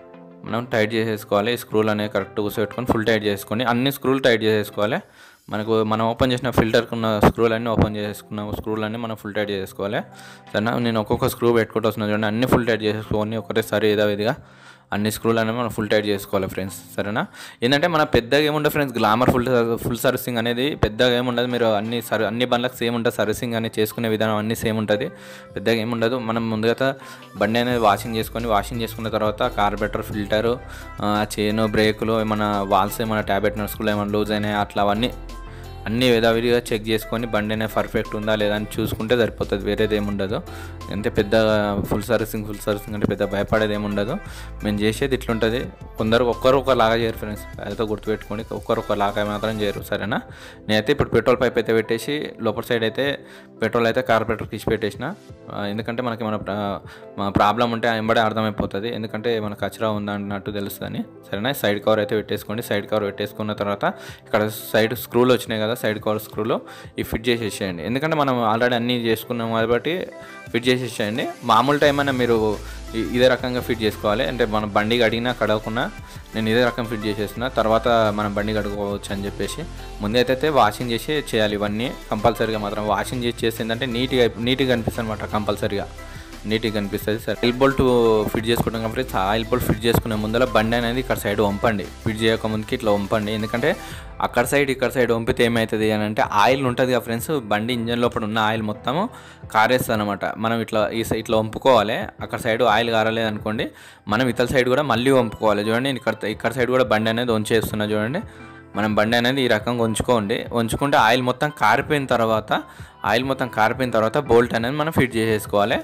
మనం టైట్ చేసేసుకోవాలి ఈ స్క్రూలు అనేవి కరెక్ట్ కూసబెట్టుకొని ఫుల్ టైట్ చేసుకోండి అన్ని స్క్రూలు టైట్ చేసేసుకోవాలి మనకు మనం ఓపెన్ చేసిన ఫిల్టర్కి ఉన్న స్క్రూలు అన్నీ ఓపెన్ చేసుకున్న స్క్రూలు అన్నీ మనం ఫుల్ టైట్ చేసుకోవాలి సరేనా నేను ఒక్కొక్క స్క్రూ పెట్టుకుంటూ వస్తున్నాను చూడండి అన్ని ఫుల్ టైట్ చేసుకోండి ఒకటేసారి ఏదో విధిగా అన్ని స్క్రూలు అనేవి మనం ఫుల్ టైట్ చేసుకోవాలి ఫ్రెండ్స్ సరేనా ఏంటంటే మన పెద్దగా ఏముండదు friends Glamour full full servicing అనేది పెద్దగా ఏముండదు మీరు అన్ని సర్ అన్ని బండ్లకు సేమ్ ఉంటుంది సర్వీసింగ్ అని చేసుకునే విధానం అన్ని సేమ్ ఉంటుంది పెద్దగా ఏముండదు మనం ముందుగా బండి అనేది వాషింగ్ చేసుకొని వాషింగ్ చేసుకున్న తర్వాత కార్బెటర్ ఫిల్టరు చైన్ బ్రేకులు ఏమైనా వాల్స్ ఏమైనా ట్యాబ్లెట్ నడుచుకులు ఏమైనా లూజ్ అయినాయి అట్లా అవన్నీ అన్ని విధావిధిగా చెక్ చేసుకొని బండి అనేది పర్ఫెక్ట్ ఉందా లేదా అని చూసుకుంటే సరిపోతుంది వేరేది ఏముండదు అంటే పెద్ద ఫుల్ సర్వీసింగ్ ఫుల్ సర్వీసింగ్ అంటే పెద్ద భయపడేది ఏముండదు మేము చేసేది ఇట్లుంటుంది కొందరు ఒక్కరు ఒకలాగా చేయరు ఫ్రెండ్స్ అయితే గుర్తుపెట్టుకోండి ఒక్కరు ఒకలాగా మాత్రం చేయరు సరేనా నేనైతే ఇప్పుడు పెట్రోల్ పైప్ అయితే పెట్టేసి లోపల సైడ్ అయితే పెట్రోల్ అయితే కార్పొరేటర్కి ఇచ్చి పెట్టేసిన ఆ, ఎందుకంటే మనకి మన ప్రాబ్లం ఉంటే వెంబడే అర్థమైపోతుంది ఎందుకంటే మన కచరా ఉందా అన్నట్టు తెలుస్తుందని సరేనా సైడ్ కవర్ అయితే పెట్టేసుకోండి సైడ్ కవర్ పెట్టేసుకున్న తర్వాత ఇక్కడ సైడ్ స్క్రూలు వచ్చినాయి కదా సైడ్ కవర్ స్క్రూలు ఇవి ఫిట్ చేసేసేయండి ఎందుకంటే మనం ఆల్రెడీ అన్నీ చేసుకున్నాం కాబట్టి ఫిట్ చేసేసేయండి మామూలు టైం అయినా మీరు ఇ- ఇదే రకంగా ఫిట్ చేసుకోవాలి అంటే మన బండి కడిగినా కడగకున్నా నేను ఇదే రకం ఫిట్ చేసేసిన తర్వాత మనం బండి కడుక్కోవచ్చు అని చెప్పేసి ముందే అయితే వాషింగ్ చేసి చేయాలి ఇవన్నీ కంపల్సరీగా మాత్రం వాషింగ్ చేసి చేసిందంటే నీట్గా నీట్గా అనిపిస్తుంది అనమాట కంపల్సరీగా నీట్గా కనిపిస్తుంది సరే ఆయిల్ బోల్ట్ ఫిట్ చేసుకుంటాం కాబట్టి ఆయిల్ బోల్ట్ ఫిట్ చేసుకునే ముందర బండి అనేది ఇక్కడ సైడ్ వంపండి ఫిట్ చేయక ముందుకి ఇట్లా వంపండి ఎందుకంటే అక్కడ సైడ్ ఇక్కడ సైడ్ వంపితే ఏమవుతుంది అని అంటే ఆయిల్ ఉంటుంది కదా ఫ్రెండ్స్ బండి ఇంజన్ లోపల ఉన్న ఆయిల్ మొత్తము కారేస్తుంది అనమాట మనం ఇట్లా ఈ సైడ్ ఇట్లా వంపుకోవాలి అక్కడ సైడ్ ఆయిల్ కారలేదు అనుకోండి మనం ఇతర సైడ్ కూడా మళ్ళీ వంపుకోవాలి చూడండి నేను ఇక్కడ ఇక్కడ సైడ్ కూడా బండి అనేది వంచేస్తున్నా చూడండి మనం బండి అనేది ఈ రకంగా ఉంచుకోండి ఉంచుకుంటే ఆయిల్ మొత్తం కారిపోయిన తర్వాత ఆయిల్ మొత్తం కారిపోయిన తర్వాత బోల్ట్ అనేది మనం ఫిట్ చేసేసుకోవాలి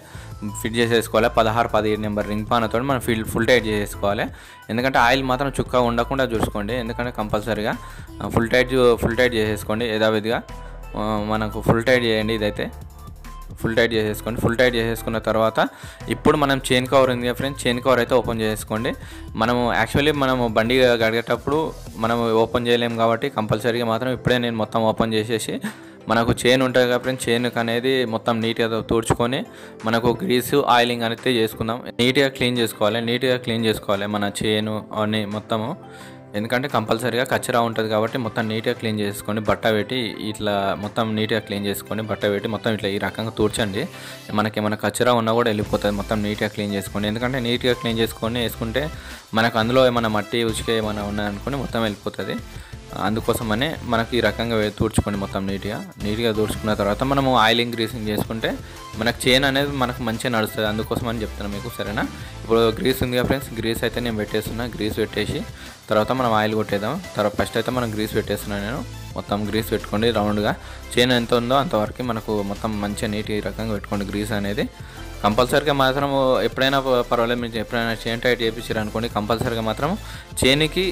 ఫిట్ చేసేసుకోవాలి పదహారు పదిహేడు నెంబర్ రింగ్ పానతో మనం ఫిల్ ఫుల్ టైట్ చేసేసుకోవాలి ఎందుకంటే ఆయిల్ మాత్రం చుక్క ఉండకుండా చూసుకోండి ఎందుకంటే కంపల్సరీగా ఫుల్ టైట్ ఫుల్ టైట్ చేసేసుకోండి యథావిధిగా ఆ, మనకు ఫుల్ టైట్ చేయండి ఇదైతే ఫుల్ టైట్ చేసేసుకోండి ఫుల్ టైట్ చేసేసుకున్న తర్వాత ఇప్పుడు మనం చైన్ కవర్ ఉంది కదా ఫ్రెండ్స్ చైన్ కవర్ అయితే ఓపెన్ చేసుకోండి మనము యాక్చువల్లీ మనము బండి గడిగేటప్పుడు మనం ఓపెన్ చేయలేము కాబట్టి కంపల్సరీగా మాత్రం ఇప్పుడే నేను మొత్తం ఓపెన్ చేసేసి మనకు చైన్ ఉంటుంది కదా ఫ్రెండ్స్ చైన్ అనేది మొత్తం నీట్గా తుడుచుకొని మనకు గ్రీస్ ఆయిలింగ్ అనేది చేసుకుందాం నీట్గా క్లీన్ చేసుకోవాలి నీట్గా క్లీన్ చేసుకోవాలి మన చైన్ అన్నీ మొత్తము ఎందుకంటే కంపల్సరీగా కచ్చరా ఉంటుంది కాబట్టి మొత్తం నీట్గా క్లీన్ చేసుకోండి బట్ట పెట్టి ఇట్లా మొత్తం నీట్గా క్లీన్ చేసుకొని బట్ట పెట్టి మొత్తం ఇట్లా ఈ రకంగా తూర్చండి మనకి ఏమైనా కచ్చరా ఉన్నా కూడా వెళ్ళిపోతుంది మొత్తం నీట్గా క్లీన్ చేసుకోండి ఎందుకంటే నీట్గా క్లీన్ చేసుకొని వేసుకుంటే మనకు అందులో ఏమైనా మట్టి ఉచిక ఏమైనా ఉన్నాయనుకుని మొత్తం వెళ్ళిపోతుంది అందుకోసమనే మనకి ఈ రకంగా వే- తూడ్చుకోండి మొత్తం నీట్గా నీట్గా తూడ్చుకున్న తర్వాత మనము ఆయిలింగ్ గ్రీసింగ్ చేసుకుంటే మనకు చైన్ అనేది మనకు మంచిగా నడుస్తుంది అందుకోసం అని చెప్తాను మీకు సరేనా ఇప్పుడు గ్రీస్ ఉంది కదా ఫ్రెండ్స్ గ్రీస్ అయితే నేను పెట్టేస్తున్నా గ్రీస్ పెట్టేసి తర్వాత మనం ఆయిల్ కొట్టేద్దాం తర్వాత ఫస్ట్ అయితే మనం గ్రీస్ పెట్టేస్తున్నాను నేను మొత్తం గ్రీస్ పెట్టుకోండి రౌండ్గా చైన్ ఎంత ఉందో అంతవరకు మనకు మొత్తం మంచిగా నీట్గా ఈ రకంగా పెట్టుకోండి గ్రీస్ అనేది కంపల్సరీగా మాత్రం ఎప్పుడైనా ప- పర్వాలేదు మీరు ఎప్పుడైనా చైన్ టైట్ చేయించారు అనుకోండి కంపల్సరీగా మాత్రం చైన్కి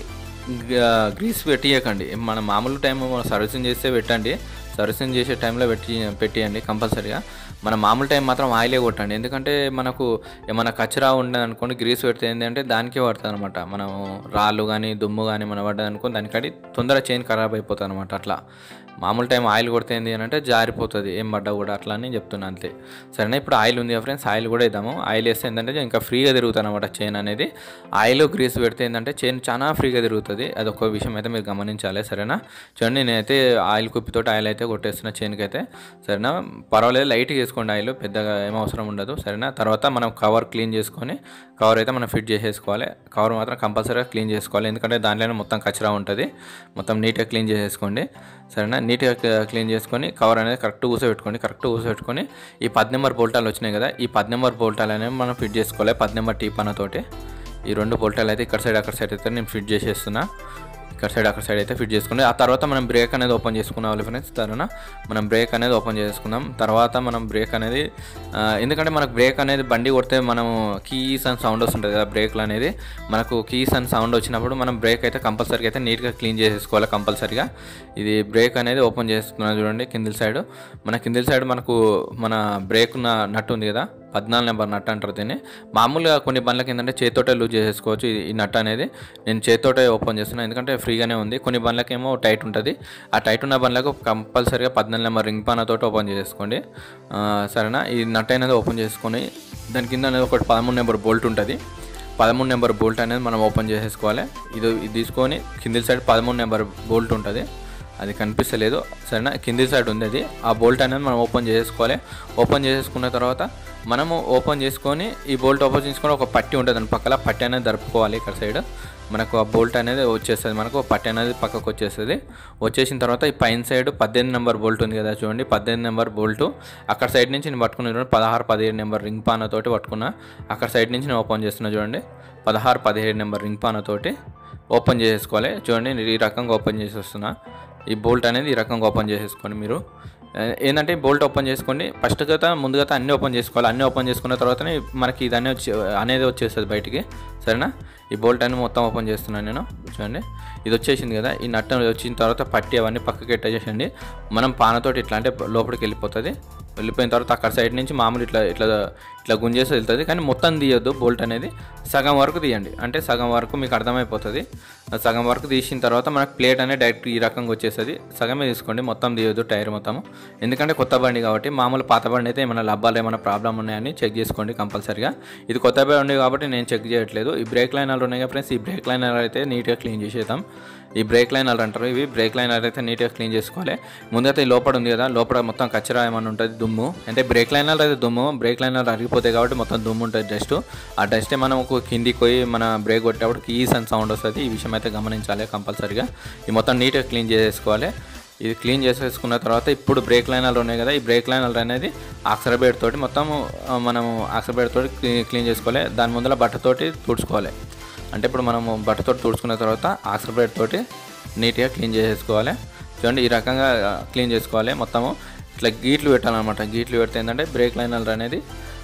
గ- గ్రీస్ పెట్టియకండి మన మామూలు టైం సర్వీసింగ్ చేస్తే పెట్టండి సర్వీసింగ్ చేసే టైంలో పెట్టి పెట్టియండి కంపల్సరీగా మన మామూలు టైం మాత్రం ఆయిలే కొట్టండి ఎందుకంటే మనకు ఏమైనా కచరా ఉండదు అనుకోండి గ్రీస్ పెడితే ఏంటంటే దానికే పడుతుంది అనమాట మనం రాళ్ళు కానీ దుమ్ము కానీ మనం పడ్డది అనుకోని దానికడి తొందరగా చైన్ ఖరాబ్ అయిపోతుంది అనమాట అట్లా మామూలు టైం ఆయిల్ కొడితే ఏంటి అని అంటే జారిపోతుంది ఏం పడ్డా కూడా అట్లా అని చెప్తున్నా అంతే సరేనా ఇప్పుడు ఆయిల్ ఉంది కదా ఫ్రెండ్స్ ఆయిల్ కూడా ఇద్దాము ఆయిల్ వేస్తే ఏంటంటే ఇంకా ఫ్రీగా తిరుగుతుంది అనమాట చైన్ అనేది ఆయిల్ గ్రీస్ పెడితే ఏంటంటే చైన్ చాలా ఫ్రీగా తిరుగుతుంది అది ఒక విషయం అయితే మీరు గమనించాలి సరేనా చూడండి నేనైతే ఆయిల్ కుప్పితోటి ఆయిల్ అయితే కొట్టేస్తున్నా చైన్కి అయితే సరేనా పర్వాలేదు లైట్గా వేసుకోండి ఆయిల్ పెద్దగా ఏం అవసరం ఉండదు సరేనా తర్వాత మనం కవర్ క్లీన్ చేసుకొని కవర్ అయితే మనం ఫిట్ చేసేసుకోవాలి కవర్ మాత్రం కంపల్సరీగా క్లీన్ చేసుకోవాలి ఎందుకంటే దాంట్లోనే మొత్తం కచరా ఉంటుంది మొత్తం నీట్గా క్లీన్ చేసేసుకోండి సరేనా నీట్గా క్లీన్ చేసుకొని కవర్ అనేది కరెక్ట్ కూర్చోబెట్టుకోండి కరెక్ట్ కూర్చోబెట్టుకొని ఈ పది నెంబర్ బోల్టాలు వచ్చినాయి కదా ఈ పది నెంబర్ బోల్టాలు అనేవి మనం ఫిట్ చేసుకోవాలి పది నెంబర్ టీ పనతోటి ఈ రెండు బోల్టాలు అయితే ఇక్కడ సైడ్ అక్కడ సైడ్ అయితే నేను ఫిట్ చేసేస్తున్నా ఇక్కడ సైడ్ అక్కడ సైడ్ అయితే ఫిట్ చేసుకుని ఆ తర్వాత మనం బ్రేక్ అనేది ఓపెన్ చేసుకున్నాం ఫ్రెండ్స్ తర్వాత మనం బ్రేక్ అనేది ఓపెన్ చేసుకుందాం తర్వాత మనం బ్రేక్ అనేది ఆ, ఎందుకంటే మనకు బ్రేక్ అనేది బండి కొడితే మనం కీస్ అండ్ సౌండ్ వస్తుంటుంది కదా బ్రేక్లు అనేది మనకు కీస్ అండ్ సౌండ్ వచ్చినప్పుడు మనం బ్రేక్ అయితే కంపల్సరీగా అయితే నీట్గా క్లీన్ చేసేసుకోవాలి కంపల్సరీగా ఇది బ్రేక్ అనేది ఓపెన్ చేస్తున్నాం చూడండి కిందిల్ సైడ్ మన కిందిల్ సైడ్ మనకు మన బ్రేక్ ఉన్న నట్టు ఉంది కదా పద్నాలుగు నెంబర్ నట్ అంటారు దీన్ని మామూలుగా కొన్ని బండ్లకి ఏంటంటే చేతితోటే లూజ్ చేసేసుకోవచ్చు ఈ- ఈ నట్ అనేది నేను చేతితోటే ఓపెన్ చేస్తున్నాను ఎందుకంటే ఫ్రీగానే ఉంది కొన్ని బండ్లకేమో టైట్ ఉంటుంది ఆ టైట్ ఉన్న బండ్లకు కంపల్సరీగా పద్నాలుగు నెంబర్ రింగ్ పానతోటి ఓపెన్ చేసుకోండి ఆ, సరేనా ఈ నట్ అనేది ఓపెన్ చేసుకొని దాని కింద అనేది ఒకటి పదమూడు నెంబర్ బోల్ట్ ఉంటుంది పదమూడు నెంబర్ బోల్ట్ అనేది మనం ఓపెన్ చేసేసుకోవాలి ఇది ఇది తీసుకొని కింది సైడ్ పదమూడు నెంబర్ బోల్ట్ ఉంటుంది అది కనిపిస్తలేదు సరేనా కింది సైడ్ ఉంది అది ఆ బోల్ట్ అనేది మనం ఓపెన్ చేసుకోవాలి ఓపెన్ చేసేసుకున్న తర్వాత మనము ఓపెన్ చేసుకొని ఈ బోల్ట్ ఓపెన్ చేసుకొని ఒక పట్టి ఉంటుంది దాని పక్కల పట్టి అనేది జరుపుకోవాలి ఇక్కడ సైడ్ మనకు ఆ బోల్ట్ అనేది వచ్చేస్తుంది మనకు పట్టి అనేది పక్కకు వచ్చేస్తుంది వచ్చేసిన తర్వాత ఈ పైన సైడ్ పద్దెనిమిది నెంబర్ బోల్ట్ ఉంది కదా చూడండి పద్దెనిమిది నెంబర్ బోల్ట్ అక్కడ సైడ్ నుంచి నేను పట్టుకున్న చూడండి పదహారు పదిహేడు నెంబర్ రింగ్ పానతోటి పట్టుకున్నా అక్కడ సైడ్ నుంచి నేను ఓపెన్ చేస్తున్నా చూడండి పదహారు పదిహేడు నెంబర్ రింగ్ పానతోటి ఓపెన్ చేసేసుకోవాలి చూడండి నేను ఈ రకంగా ఓపెన్ చేసి వస్తున్నా ఈ బోల్ట్ అనేది ఈ రకంగా ఓపెన్ చేసేసుకోండి మీరు ఏ, ఏంటంటే బోల్ట్ ఓపెన్ చేసుకోండి ఫస్ట్ గత ముందుగా అన్నీ ఓపెన్ చేసుకోవాలి అన్నీ ఓపెన్ చేసుకున్న తర్వాతనే మనకి ఇదన్నీ వచ్చి అనేది వచ్చేస్తుంది బయటికి సరేనా ఈ బోల్ట్ అనేది మొత్తం ఓపెన్ చేస్తున్నాను నేను చూడండి ఇది వచ్చేసింది కదా ఈ నట్టు వచ్చిన తర్వాత పట్టి అవన్నీ పక్కకి ఎట్టేసేయండి మనం పానతోటి ఇట్లా అంటే లోపలికి వెళ్ళిపోతుంది వెళ్ళిపోయిన తర్వాత అక్కడ సైడ్ నుంచి మామూలు ఇట్లా ఇట్లా ఇట్లా గుంజేసి వెళ్తుంది కానీ మొత్తం తీయొద్దు బోల్ట్ అనేది సగం వరకు తీయండి అంటే సగం వరకు మీకు అర్థమైపోతుంది ఆ సగం వరకు తీసిన తర్వాత మనకు ప్లేట్ అనేది డైరెక్ట్ ఈ రకంగా వచ్చేస్తుంది సగమే తీసుకోండి మొత్తం తీయొద్దు టైర్ మొత్తం ఎందుకంటే కొత్త బండి కాబట్టి మామూలు పాత బండి అయితే ఏమైనా లబ్బాలు ఏమైనా ప్రాబ్లం ఉన్నాయని చెక్ చేసుకోండి కంపల్సరీగా ఇది కొత్త బండి కాబట్టి నేను చెక్ చేయట్లేదు ఈ బ్రేక్ లైనర్లు ఉన్నాయి కదా ఫ్రెండ్స్ ఈ బ్రేక్ లైనర్ అయితే నీట్గా క్లీన్ చేసేద్దాం ఈ బ్రేక్ లైనర్ అంటారు ఇవి బ్రేక్ లైనర్ అయితే నీట్గా క్లీన్ చేసుకోవాలి ముందైతే ఈ లోపల ఉంది కదా లోపల మొత్తం కచ్చరా ఏమైనా ఉంటుంది దుమ్ము అంటే బ్రేక్ లైనర్ అయితే దుమ్ము బ్రేక్ లైనర్ అరిగిపోతాయి కాబట్టి మొత్తం దుమ్ము ఉంటుంది డస్ట్ ఆ డస్టే మనం ఒక కిందికి పోయి మన బ్రేక్ కొట్టేటప్పుడు కీస్ అని సౌండ్ వస్తుంది ఈ విషయం అయితే గమనించాలి కంపల్సరీగా ఈ మొత్తం నీట్గా క్లీన్ చేసేసుకోవాలి ఇది క్లీన్ చేసేసుకున్న తర్వాత ఇప్పుడు బ్రేక్ లైనర్లు ఉన్నాయి కదా ఈ బ్రేక్ లైనర్ అనేది ఆక్సరబేడ్ తోటి మొత్తం ఆ, మనము ఆక్సరబేడ్ తోటి క్లీ- క్లీన్ చేసుకోవాలి దాని ముందర బట్టతోటి తుడుచుకోవాలి అంటే ఇప్పుడు మనము బట్టతోటి తుడుచుకున్న తర్వాత ఆక్సరబేడ్ తోటి నీట్గా క్లీన్ చేసేసుకోవాలి చూడండి ఈ రకంగా ఆ, క్లీన్ చేసుకోవాలి మొత్తము ఇట్లా గీట్లు పెట్టాలన్నమాట గీట్లు పెడితే ఏంటంటే బ్రేక్ లైనర్ అనేది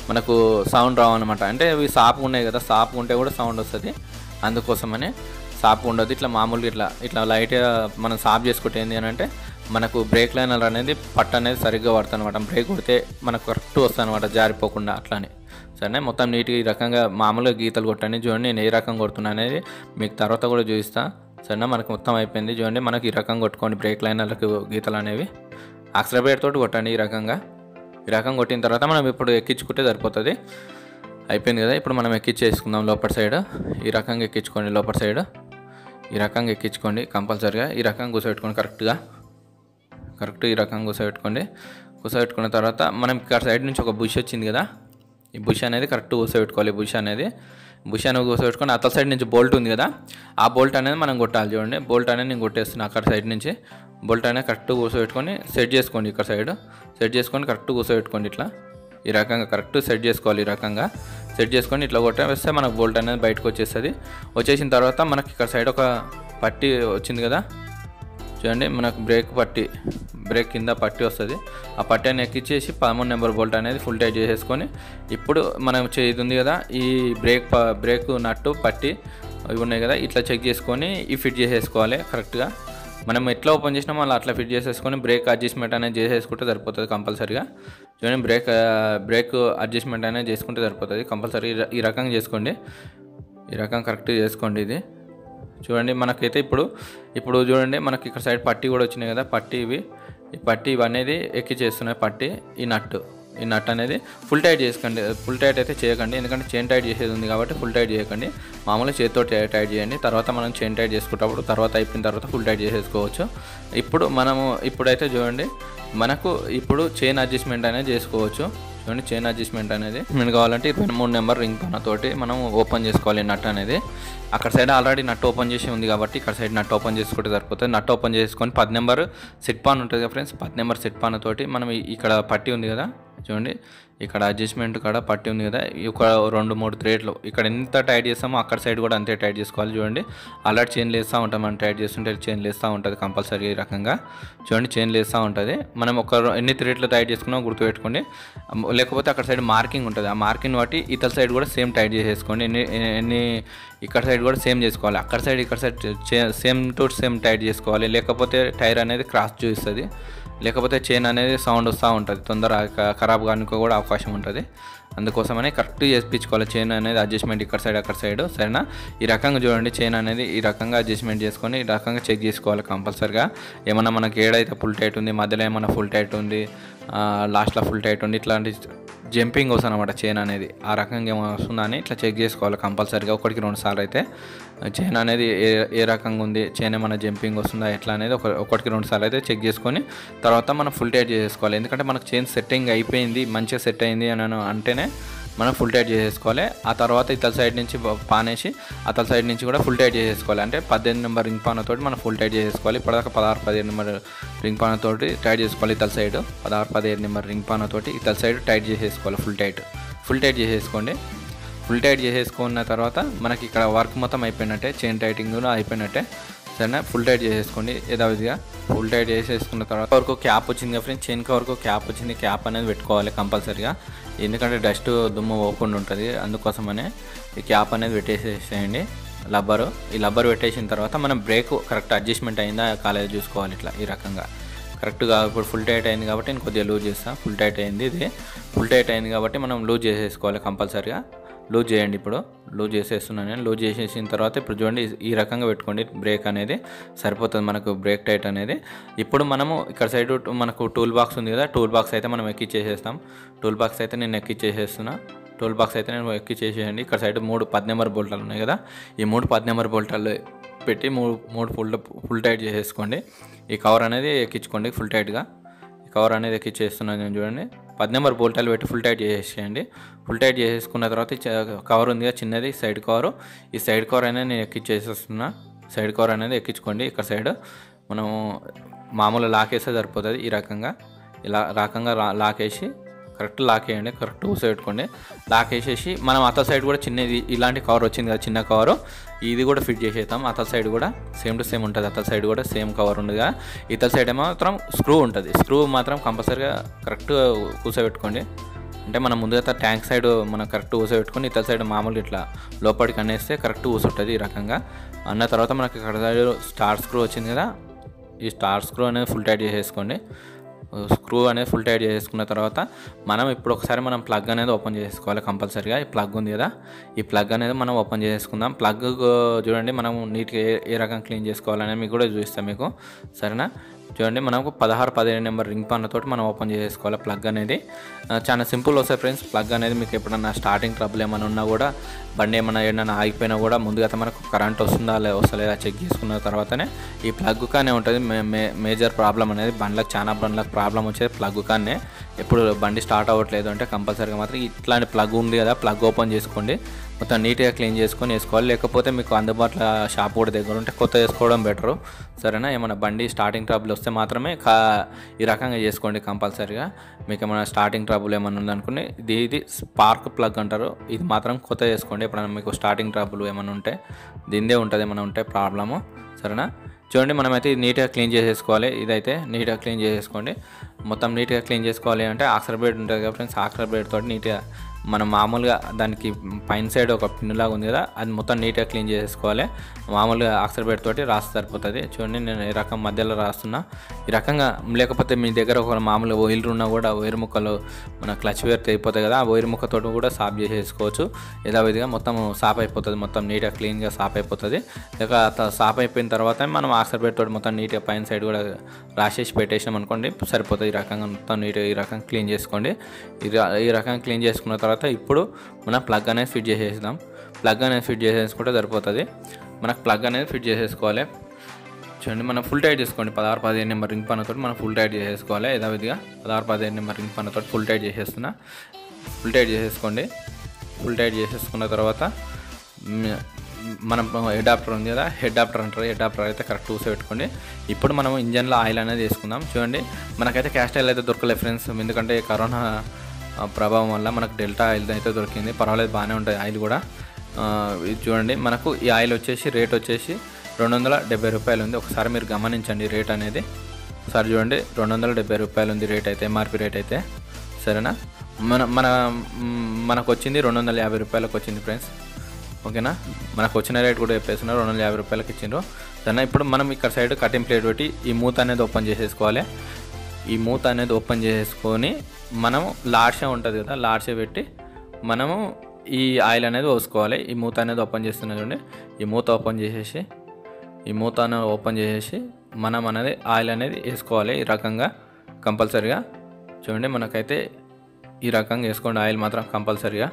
మనకు సౌండ్ రావన్నమాట అంటే ఇవి సాపు ఉన్నాయి కదా సాపు ఉంటే కూడా సౌండ్ వస్తుంది అందుకోసమని సాపు ఉండదు ఇట్లా మామూలుగా ఇట్లా ఇట్లా లైట్గా మనం సాఫ్ చేసుకుంటే ఏంటి అని అంటే మనకు బ్రేక్ లైనర్ అనేది పట్టు అనేది సరిగ్గా పడుతుంది అనమాట బ్రేక్ కొడితే మనకు కరెక్ట్ వస్తుంది అనమాట జారిపోకుండా అట్లానే సరే మొత్తం నీట్గా ఈ రకంగా మామూలుగా గీతలు కొట్టండి చూడండి నేను ఏ రకం కొడుతున్నా అనేది మీకు తర్వాత కూడా చూపిస్తా సరేనా మనకు మొత్తం అయిపోయింది చూడండి మనకి ఈ రకం కొట్టుకోండి బ్రేక్ లైనర్లకు గీతలు అనేవి అక్సరబేట్ తోటి కొట్టండి ఈ రకంగా ఈ రకం కొట్టిన తర్వాత మనం ఇప్పుడు ఎక్కించుకుంటే సరిపోతుంది అయిపోయింది కదా ఇప్పుడు మనం ఎక్కించేసుకుందాం లోపల సైడ్ ఈ రకంగా ఎక్కించుకోండి లోపల సైడ్ ఈ రకంగా ఎక్కించుకోండి కంపల్సరిగా ఈ రకంగా కూర్చోబెట్టుకోండి కరెక్ట్గా కరెక్ట్ ఈ రకంగా కూర్చోబెట్టుకోండి కూర్చోబెట్టుకున్న తర్వాత మనం ఇక్కడ సైడ్ నుంచి ఒక బుష్ వచ్చింది కదా ఈ బుష్ అనేది కరెక్ట్ కూర్చోబెట్టుకోవాలి ఈ బుష్ అనేది బుష్ అనేది కూర్చోబెట్టుకొని అతల సైడ్ నుంచి బోల్ట్ ఉంది కదా ఆ బోల్ట్ అనేది మనం కొట్టాలి చూడండి బోల్ట్ అనేది నేను కొట్టేస్తున్నా అక్కడ సైడ్ నుంచి బోల్ట్ అనేది కరెక్ట్ కూర్చోబెట్టుకొని సెట్ చేసుకోండి ఇక్కడ సైడ్ సెట్ చేసుకొని కరెక్ట్ కూర్చోబెట్టుకోండి ఇట్లా ఈ రకంగా కరెక్ట్ సెట్ చేసుకోవాలి ఈ రకంగా సెట్ చేసుకొని ఇట్లా కొట్టేస్తే మనకు బోల్ట్ అనేది బయటకు వచ్చేస్తుంది వచ్చేసిన తర్వాత మనకి ఇక్కడ సైడ్ ఒక పట్టి వచ్చింది కదా చూడండి మనకు బ్రేక్ పట్టి బ్రేక్ కింద పట్టి వస్తుంది ఆ పట్టి అని ఎక్కించేసి పదమూడు నెంబర్ బోల్ట్ అనేది ఫుల్ టైట్ చేసేసుకొని ఇప్పుడు మనం చే- ఇది ఉంది కదా ఈ బ్రేక్ ప- బ్రేక్ నట్టు పట్టి ఇవి ఉన్నాయి కదా ఇట్లా చెక్ చేసుకొని ఈ ఫిట్ చేసేసుకోవాలి కరెక్ట్గా మనం ఎట్లా ఓపెన్ చేసినామో అలా అట్లా ఫిట్ చేసేసుకొని బ్రేక్ అడ్జస్ట్మెంట్ అనేది చేసేసుకుంటే సరిపోతుంది కంపల్సరీగా చూడండి బ్రేక్ ఆ, బ్రేక్ అడ్జస్ట్మెంట్ అనేది చేసుకుంటే సరిపోతుంది కంపల్సరీ ఈ రకంగా చేసుకోండి ఈ రకం కరెక్ట్ చేసుకోండి ఇది చూడండి మనకైతే ఇప్పుడు ఇప్పుడు చూడండి మనకి ఇక్కడ సైడ్ పట్టి కూడా వచ్చినాయి కదా పట్టి ఇవి ఈ పట్టి ఇవి అనేది ఎక్కి చేస్తున్నాయి పట్టి ఈ నట్టు ఈ నట్ అనేది ఫుల్ టైట్ చేసుకోండి ఫుల్ టైట్ అయితే చేయకండి ఎందుకంటే చైన్ టైట్ చేసేది ఉంది కాబట్టి ఫుల్ టైట్ చేయకండి మామూలుగా చేతితో టై- టైట్ చేయండి తర్వాత మనం చైన్ టైట్ చేసుకున్నప్పుడు తర్వాత అయిపోయిన తర్వాత ఫుల్ టైట్ చేసేసుకోవచ్చు ఇప్పుడు మనము ఇప్పుడైతే చూడండి మనకు ఇప్పుడు చైన్ అడ్జస్ట్మెంట్ అనేది చేసుకోవచ్చు చూడండి చైన్ అడ్జస్ట్మెంట్ అనేది మనకు కావాలంటే ఇరవై మూడు నెంబర్ రింగ్ పన్న తోటి మనం ఓపెన్ చేసుకోవాలి నట్ అనేది అక్కడ సైడ్ ఆల్రెడీ నట్ ఓపెన్ చేసి ఉంది కాబట్టి ఇక్కడ సైడ్ నట్ ఓపెన్ చేసుకుంటే సరిపోతుంది నట్ ఓపెన్ చేసుకొని పది నెంబర్ సెట్ పాన్ ఉంటుంది కదా ఫ్రెండ్స్ పది నెంబర్ సెట్ పాన్ తోటి మనం ఈ- ఇక్కడ పట్టి ఉంది కదా చూడండి ఇక్కడ అడ్జస్ట్మెంట్ కాడ పట్టి ఉంది కదా ఈ ఒక రెండు మూడు థ్రెడ్లు ఇక్కడ ఎంత టైట్ చేస్తామో అక్కడ సైడ్ కూడా అంతే టైట్ చేసుకోవాలి చూడండి అలర్ట్ చైన్ లేస్తూ ఉంటాం మనం టైట్ చేస్తుంటే చైన్ లేస్తూ ఉంటుంది కంపల్సరీ ఈ రకంగా చూడండి చైన్ లేస్తూ ఉంటుంది మనం ఒక రో- ఎన్ని థ్రెడ్లు టైట్ చేసుకున్నామో గుర్తుపెట్టుకోండి అమ్, లేకపోతే అక్కడ సైడ్ మార్కింగ్ ఉంటుంది ఆ మార్కింగ్ బట్టి ఇతర సైడ్ కూడా సేమ్ టైట్ చేసేసుకోండి ఎన్ని ఎన్ని ఇక్కడ సైడ్ కూడా సేమ్ చేసుకోవాలి అక్కడ సైడ్ ఇక్కడ side same to same tight చేసుకోవాలి లేకపోతే టైర్ అనేది క్రాస్ చూపిస్తుంది లేకపోతే చైన్ అనేది సౌండ్ వస్తూ ఉంటుంది తొందర క- ఖరాబ్ కానికి కూడా అవకాశం ఉంటుంది అందుకోసమని కరెక్ట్ చేయించుకోవాలి చైన్ అనేది అడ్జస్ట్మెంట్ ఇక్కడ సైడ్ అక్కడ సైడ్ సరేనా ఈ రకంగా చూడండి చైన్ అనేది ఈ రకంగా అడ్జస్ట్మెంట్ చేసుకొని ఈ రకంగా చెక్ చేసుకోవాలి కంపల్సరిగా ఏమన్నా మనకి ఏడైతే ఫుల్ టైట్ ఉంది మధ్యలో ఏమన్నా ఫుల్ టైట్ ఉంది లాస్ట్లో ఫుల్ టైట్ ఉంది ఇట్లాంటి జంపింగ్ వస్తుంది అనమాట చైన్ అనేది ఆ రకంగా ఏమైనా వస్తుందా అని ఇట్లా చెక్ చేసుకోవాలి కంపల్సరీగా ఒకటికి రెండు సార్లు అయితే చైన్ అనేది ఏ ఏ రకంగా ఉంది చైన్ ఏమైనా జంపింగ్ వస్తుందా ఎట్లా అనేది ఒక ఒకటికి రెండు సార్లు అయితే చెక్ చేసుకొని తర్వాత మనం ఫుల్ టైట్ చేసుకోవాలి ఎందుకంటే మనకు చైన్ సెట్టింగ్ అయిపోయింది మంచిగా సెట్ అయింది అని అంటేనే మనం ఫుల్ టైట్ చేసేసుకోవాలి ఆ తర్వాత ఇతల సైడ్ నుంచి బ- పానేసి అతల సైడ్ నుంచి కూడా ఫుల్ టైట్ చేసేసుకోవాలి అంటే పద్దెనిమిది నెంబర్ రింగ్ పానతోటి మనం ఫుల్ టైట్ చేసేసుకోవాలి ఇప్పటిదాకా పదహారు పదిహేను నెంబర్ రింగ్ పానతోటి టైట్ చేసుకోవాలి ఇతల సైడ్ పదహారు పదిహేను నెంబర్ రింగ్ పానతోటి ఇతల సైడ్ టైట్ చేసేసుకోవాలి ఫుల్ టైట్ ఫుల్ టైట్ చేసేసుకోండి ఫుల్ టైట్ చేసేసుకున్న తర్వాత మనకి ఇక్కడ వర్క్ మొత్తం అయిపోయినట్టే చైన్ టైటింగ్ కూడా అయిపోయినట్టే సరేనా ఫుల్ టైట్ చేసేసుకోండి యథావిధిగా ఫుల్ టైట్ చేసేసుకున్న తర్వాత వరకు క్యాప్ వచ్చింది కదా ఫ్రెండ్స్ చైన్ వరకు క్యాప్ వచ్చింది క్యాప్ అనేది పెట్టుకోవాలి కంపల్సరీగా ఎందుకంటే డస్ట్ దుమ్ము పోకుండా ఉంటుంది అందుకోసమనే ఈ క్యాప్ అనేది పెట్టేసేసేయండి లబ్బరు ఈ లబ్బర్ పెట్టేసిన తర్వాత మనం బ్రేక్ కరెక్ట్ అడ్జస్ట్మెంట్ అయిందా కాలేజ్ చూసుకోవాలి ఇట్లా ఈ రకంగా కరెక్ట్గా ఇప్పుడు ఫుల్ టైట్ అయింది కాబట్టి నేను కొద్దిగా లూజ్ చేస్తాను ఫుల్ టైట్ అయింది ఇది ఫుల్ టైట్ అయింది కాబట్టి మనం లూజ్ చేసేసుకోవాలి కంపల్సరీగా లూజ్ చేయండి ఇప్పుడు లూజ్ చేసేస్తున్నాను నేను లూజ్ చేసేసిన తర్వాత ఇప్పుడు చూడండి ఈ రకంగా పెట్టుకోండి బ్రేక్ అనేది సరిపోతుంది మనకు బ్రేక్ టైట్ అనేది ఇప్పుడు మనము ఇక్కడ సైడ్ మనకు టూల్ బాక్స్ ఉంది కదా టూల్ బాక్స్ అయితే మనం ఎక్కిచ్చేసేస్తాం టూల్ బాక్స్ అయితే నేను ఎక్కిచ్చేసేస్తున్నా టూల్ బాక్స్ అయితే నేను ఎక్కిచ్చేసేయండి ఇక్కడ సైడ్ మూడు పది నెంబర్ బోల్టాలు ఉన్నాయి కదా ఈ మూడు పది నెంబర్ బోల్టాలు పెట్టి మూడు మూడు ఫుల్ ఫుల్ టైట్ చేసేసుకోండి ఈ కవర్ అనేది ఎక్కించుకోండి ఫుల్ టైట్గా ఈ కవర్ అనేది ఎక్కిచ్చేస్తున్నాను నేను చూడండి పది నెంబర్ బోల్టాలు పెట్టి ఫుల్ టైట్ చేసేయండి ఫుల్ టైట్ చేసేసుకున్న తర్వాత ఈ చ- కవర్ ఉంది కదా చిన్నది సైడ్ కవర్ ఈ సైడ్ కవర్ అనేది నేను ఎక్కిచ్చేసేస్తున్నా సైడ్ కవర్ అనేది ఎక్కించుకోండి ఇక్కడ సైడ్ మనం మామూలు లాక్ వేస్తే సరిపోతుంది ఈ రకంగా ఇలా రకంగా లా- లాక్ వేసి కరెక్ట్ లాక్ వేయండి కరెక్ట్ కూర్చోబెట్టుకోండి లాక్ వేసేసి మనం అతల సైడ్ కూడా చిన్నది ఇలాంటి కవర్ వచ్చింది కదా చిన్న కవర్ ఇది కూడా ఫిట్ చేసేద్దాం అతల సైడ్ కూడా సేమ్ టు సేమ్ ఉంటుంది అతల సైడ్ కూడా సేమ్ కవర్ ఉంది కదా ఇతల సైడ్ మాత్రం స్క్రూ ఉంటుంది స్క్రూ మాత్రం కంపల్సరీగా కరెక్ట్ కూర్చోబెట్టుకోండి అంటే మనం ముందుగా ట్యాంక్ సైడ్ మనం కరెక్ట్ ఊస పెట్టుకొని ఇతర సైడ్ మామూలుగా ఇట్లా లోపలికి అనేస్తే కరెక్ట్ ఊసుంటుంది ఈ రకంగా అన్న తర్వాత మనకి ఇక్కడ సైడ్ స్టార్ స్క్రూ వచ్చింది కదా ఈ స్టార్ స్క్రూ అనేది ఫుల్ టైట్ చేసేసుకోండి స్క్రూ అనేది ఫుల్ టైట్ చేసుకున్న తర్వాత మనం ఇప్పుడు ఒకసారి మనం ప్లగ్ అనేది ఓపెన్ చేసుకోవాలి కంపల్సరీగా ఈ ప్లగ్ ఉంది కదా ఈ ప్లగ్ అనేది మనం ఓపెన్ చేసుకుందాం ప్లగ్ చూడండి మనం నీట్గా ఏ ఏ రకం క్లీన్ చేసుకోవాలనేది మీకు కూడా చూపిస్తాం మీకు సరేనా చూడండి మనకు పదహారు పదిహేను నెంబర్ రింగ్ పన్నతోటి మనం ఓపెన్ చేసుకోవాలి ప్లగ్ అనేది ఆ, చాలా సింపుల్ వస్తాయి ఫ్రెండ్స్ ప్లగ్ అనేది మీకు ఎప్పుడన్నా స్టార్టింగ్ ట్రబుల్ ఏమైనా ఉన్నా కూడా బండి ఏమైనా ఏమైనా ఆగిపోయినా కూడా ముందుగా అయితే మనకు కరెంట్ వస్తుందా లే వస్తలేదా చెక్ చేసుకున్న తర్వాతనే ఈ ప్లగ్ కానే ఉంటుంది మే మే- మేజర్ ప్రాబ్లం అనేది బండ్లకు చాలా బండ్లకు ప్రాబ్లం వచ్చేది ప్లగ్ కానే ఎప్పుడు బండి స్టార్ట్ అవ్వట్లేదు అంటే కంపల్సరీగా మాత్రం ఇట్లాంటి ప్లగ్ ఉంది కదా ప్లగ్ ఓపెన్ చేసుకోండి మొత్తం నీట్గా క్లీన్ చేసుకొని వేసుకోవాలి లేకపోతే మీకు అందుబాటులో షాప్ కూడా దగ్గర ఉంటే కొత్త వేసుకోవడం బెటరు సరేనా ఏమైనా బండి స్టార్టింగ్ ట్రబుల్ వస్తే మాత్రమే కా ఈ రకంగా చేసుకోండి కంపల్సరీగా మీకు ఏమైనా స్టార్టింగ్ ట్రబుల్ ఏమైనా ఉందనుకుని ఇది ఇది స్పార్క్ ప్లగ్ అంటారు ఇది మాత్రం కొత్త చేసుకోండి ఎప్పుడైనా మీకు స్టార్టింగ్ ట్రబుల్ ఏమైనా ఉంటే దీనిదే ఉంటుంది ఏమైనా ఉంటే ప్రాబ్లము సరేనా చూడండి మనమైతే ఇది నీట్గా క్లీన్ చేసేసుకోవాలి ఇదైతే నీట్గా క్లీన్ చేసేసుకోండి మొత్తం నీట్గా క్లీన్ చేసుకోవాలి అంటే ఆక్సర్ బ్లేడ్ ఉంటుంది కదా ఫ్రెండ్స్ ఆక్సర్ బ్లేడ్ తోటి నీట్గా మనం మామూలుగా దానికి పైన సైడ్ ఒక పిన్నులాగా ఉంది కదా అది మొత్తం నీట్గా క్లీన్ చేసేసుకోవాలి మామూలుగా ఆక్సర్ బ్లేడ్ తోటి రాస్తే సరిపోతుంది చూడండి నేను ఈ రకం మధ్యలో రాస్తున్నా ఈ రకంగా లేకపోతే మీ దగ్గర ఒక మామూలు వైర్ ఉన్నా కూడా వైర్ ముక్కలు మన క్లచ్ వేర్ తెగిపోతాయి కదా ఆ వైర్ ముక్కతో కూడా సాఫ్ చేసేసుకోవచ్చు యథావిధిగా మొత్తం సాఫ్ అయిపోతుంది మొత్తం నీట్గా క్లీన్గా సాఫ్ అయిపోతుంది లేక త- సాఫ్ అయిపోయిన తర్వాత మనం ఆక్సర్ బ్లేడ్ తోటి మొత్తం నీట్గా పైన సైడ్ కూడా రాసేసి పెట్టేసాం అనుకోండి సరిపోతుంది ఈ రకంగా మొత్తం నీట్గా ఈ రకంగా క్లీన్ చేసుకోండి ఈ ర- ఈ రకంగా క్లీన్ చేసుకున్న తర్వాత ఇప్పుడు మనం ప్లగ్ అనేది ఫిట్ చేసేద్దాం ప్లగ్ అనేది ఫిట్ చేసేసుకుంటే సరిపోతుంది మనకు ప్లగ్ అనేది ఫిట్ చేసేసుకోవాలి చూడండి మనం ఫుల్ టైట్ చేసుకోండి పదహారు పదిహేను నెంబర్ రింగ్ పన్నతో మనం ఫుల్ టైట్ చేసేసుకోవాలి యథావిధిగా పదహారు పదిహేను నెంబర్ రింగ్ పన్నతో ఫుల్ టైట్ చేసేస్తున్నా ఫుల్ టైట్ చేసేసుకోండి ఫుల్ టైట్ చేసేసుకున్న తర్వాత మ్, మనం హెడాప్టర్ ఉంది కదా హెడాప్టర్ అంటారు హెడాప్టర్ అయితే కరెక్ట్ ఊసే పెట్టుకోండి ఇప్పుడు మనం ఇంజన్లో ఆయిల్ అనేది వేసుకుందాం చూడండి మనకైతే క్యాస్ట్ ఆయిల్ అయితే దొరకలేదు ఫ్రెండ్స్ ఎందుకంటే కరోనా ఆ, ప్రభావం వల్ల మనకు డెల్టా ఆయిల్ అయితే దొరికింది పర్వాలేదు బాగానే ఉంటుంది ఆయిల్ కూడా ఆ, ఇది చూడండి మనకు ఈ ఆయిల్ వచ్చేసి రేట్ వచ్చేసి రెండు వందల డెబ్బై రూపాయలు ఉంది ఒకసారి మీరు గమనించండి రేట్ అనేది ఒకసారి చూడండి రెండు వందల డెబ్బై రూపాయలు ఉంది రేట్ అయితే ఎంఆర్పి రేట్ అయితే సరేనా మన మన మ్, మనకు వచ్చింది రెండు వందల యాభై రూపాయలకు వచ్చింది ఫ్రెండ్స్ ఓకేనా మనకు వచ్చిన రేట్ కూడా చెప్పేస్తున్నారు రెండు వందల యాభై రూపాయలకి ఇచ్చిండ్రు సరేనా ఇప్పుడు మనం ఇక్కడ సైడ్ కటింగ్ ప్లేట్ పెట్టి ఈ మూత అనేది ఓపెన్ చేసేసుకోవాలి ఈ మూత అనేది ఓపెన్ చేసేసుకొని మనం లాడ్షే ఉంటుంది కదా లాడ్షే పెట్టి మనము ఈ ఆయిల్ అనేది పోసుకోవాలి ఈ మూత అనేది ఓపెన్ చేస్తున్నా చూడండి ఈ మూత ఓపెన్ చేసేసి ఈ మూత అనేది ఓపెన్ చేసేసి మనం అనేది ఆయిల్ అనేది వేసుకోవాలి ఈ రకంగా కంపల్సరిగా చూడండి మనకైతే ఈ రకంగా వేసుకోండి ఆయిల్ మాత్రం కంపల్సరిగా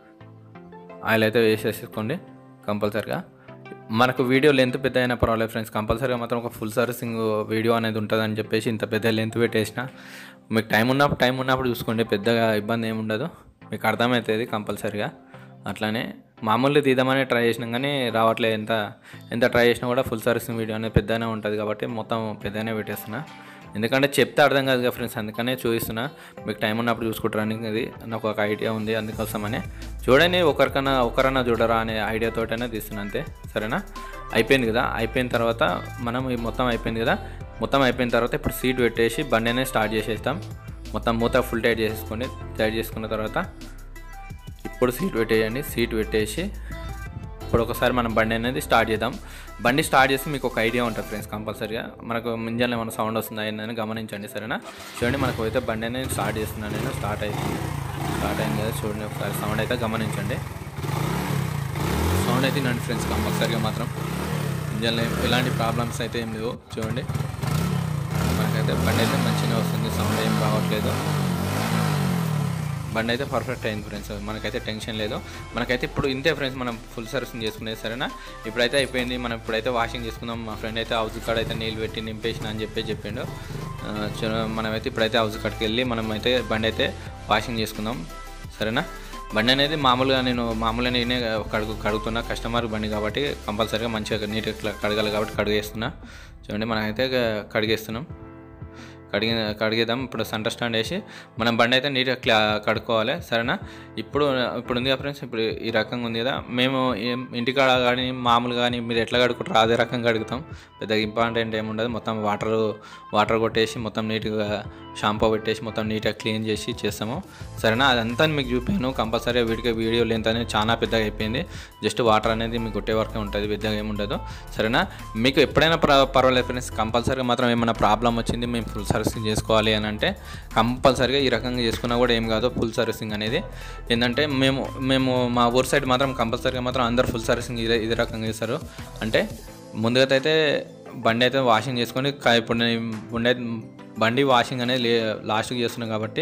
ఆయిల్ అయితే వేసేసుకోండి కంపల్సరిగా మనకు వీడియో లెంత్ పెద్ద అయినా పర్వాలేదు ఫ్రెండ్స్ కంపల్సరీగా మాత్రం ఒక ఫుల్ సర్వీసింగ్ వీడియో అనేది ఉంటుందని చెప్పేసి ఇంత పెద్ద లెంత్ పెట్టేసిన మీకు టైం ఉన్నప్పుడు టైం ఉన్నప్పుడు చూసుకోండి పెద్దగా ఇబ్బంది ఏమి ఉండదు మీకు అర్థమవుతుంది కంపల్సరీగా అట్లానే మామూలుగా తీద్దామని ట్రై చేసినాం కానీ రావట్లేదు ఎంత ఎంత ట్రై చేసినా కూడా ఫుల్ సర్వీసింగ్ వీడియో అనేది పెద్దగానే ఉంటుంది కాబట్టి మొత్తం పెద్దగానే పెట్టేస్తున్నా ఎందుకంటే చెప్తే అర్థం కాదు కదా ఫ్రెండ్స్ అందుకనే చూపిస్తున్నా మీకు టైం ఉన్నప్పుడు చూసుకుంటారని అది నాకు ఒక ఐడియా ఉంది అందుకోసమనే చూడండి ఒకరికన్నా ఒకరన్నా చూడరా అనే ఐడియాతోటనే తీస్తున్నా అంతే సరేనా అయిపోయింది కదా అయిపోయిన తర్వాత మనం ఈ మొత్తం అయిపోయింది కదా మొత్తం అయిపోయిన తర్వాత ఇప్పుడు సీట్ పెట్టేసి బండి అనేది స్టార్ట్ చేసేస్తాం మొత్తం మూత ఫుల్ టైట్ చేసేసుకొని టైట్ చేసుకున్న తర్వాత ఇప్పుడు సీట్ పెట్టేయండి సీట్ పెట్టేసి ఇప్పుడు ఒకసారి మనం బండి అనేది స్టార్ట్ చేద్దాం బండి స్టార్ట్ చేసి మీకు ఒక ఐడియా ఉంటుంది ఫ్రెండ్స్ కంపల్సరీగా మనకు ఇంజన్లో ఏమైనా సౌండ్ వస్తుందా ఏందని గమనించండి సరేనా చూడండి మనకు అయితే బండి అనేది స్టార్ట్ చేస్తున్నాను నేను స్టార్ట్ అయింది స్టార్ట్ అయింది కదా చూడండి ఒకసారి సౌండ్ అయితే గమనించండి సౌండ్ అయితే నండి ఫ్రెండ్స్ కంపల్సరీగా మాత్రం ఇంజన్లో ఏం- ఎలాంటి ప్రాబ్లమ్స్ అయితే ఏం లేవు చూడండి మనకైతే బండి అయితే మంచిగా వస్తుంది సౌండ్ ఏం రావట్లేదు బండి అయితే పర్ఫెక్ట్ అయింది ఫ్రెండ్స్ మనకైతే టెన్షన్ లేదు మనకైతే ఇప్పుడు ఇంతే ఫ్రెండ్స్ మనం ఫుల్ సర్వీసింగ్ చేసుకునేది సరేనా ఇప్పుడైతే అయిపోయింది మనం ఇప్పుడైతే వాషింగ్ చేసుకుందాం మా ఫ్రెండ్ అయితే హౌస్ కాడ అయితే నీళ్ళు పెట్టి నింపేసిన అని చెప్పి చెప్పిండు ఆ, చలో, మనమైతే ఇప్పుడైతే హౌస్ కాడికి వెళ్ళి మనం అయితే బండి అయితే వాషింగ్ చేసుకుందాం సరేనా బండి అనేది మామూలుగా నేను మామూలుగా నేనే కడుగు కడుగుతున్నా కస్టమర్ బండి కాబట్టి కంపల్సరీగా మంచిగా నీట్గా కడగాలి కాబట్టి కడిగేస్తున్నా చూడండి మనమైతే కడిగేస్తున్నాం కడిగి కడిగేద్దాం ఇప్పుడు సెంటర్ స్టాండ్ వేసి మనం బండి అయితే నీట్గా క్లా కడుక్కోవాలి సరేనా ఇప్పుడు ఇప్పుడు ఉంది కదా ఫ్రెండ్స్ ఇప్పుడు ఈ రకంగా ఉంది కదా మేము ఏం ఇంటికాడ కానీ మామూలుగా కానీ మీరు ఎట్లా కడుక్కుంటారో అదే రకంగా కడుగుతాం పెద్దగా ఇంపార్టెంట్ ఏమి ఉండదు మొత్తం వాటర్ వాటర్ కొట్టేసి మొత్తం నీట్గా షాంపూ పెట్టేసి మొత్తం నీట్గా క్లీన్ చేసి చేస్తాము సరేనా అదంతా మీకు చూపాను కంపల్సరీ వీడికి వీడియో లెంత్ అనేది చాలా పెద్దగా అయిపోయింది జస్ట్ వాటర్ అనేది మీకు కొట్టే వరకే ఉంటుంది పెద్దగా ఏమి ఉండదు సరేనా మీకు ఎప్పుడైనా పర్వ- పర్వాలేదు ఫ్రెండ్స్ కంపల్సరీగా మాత్రం ఏమైనా ప్రాబ్లం వచ్చింది మేము ఫుల్ సర్వీసింగ్ చేసుకోవాలి అని అంటే కంపల్సరీగా ఈ రకంగా చేసుకున్నా కూడా ఏం కాదు ఫుల్ సర్వీసింగ్ అనేది ఏంటంటే మేము మేము మా ఊరు సైడ్ మాత్రం కంపల్సరీగా మాత్రం అందరు ఫుల్ సర్వీసింగ్ ఇదే ఇదే రకంగా చేస్తారు అంటే ముందుగా అయితే బండి అయితే వాషింగ్ చేసుకొని క- ఇప్పుడు నేను ఉండే బండి వాషింగ్ అనేది లే లాస్ట్కి చేస్తున్నాం కాబట్టి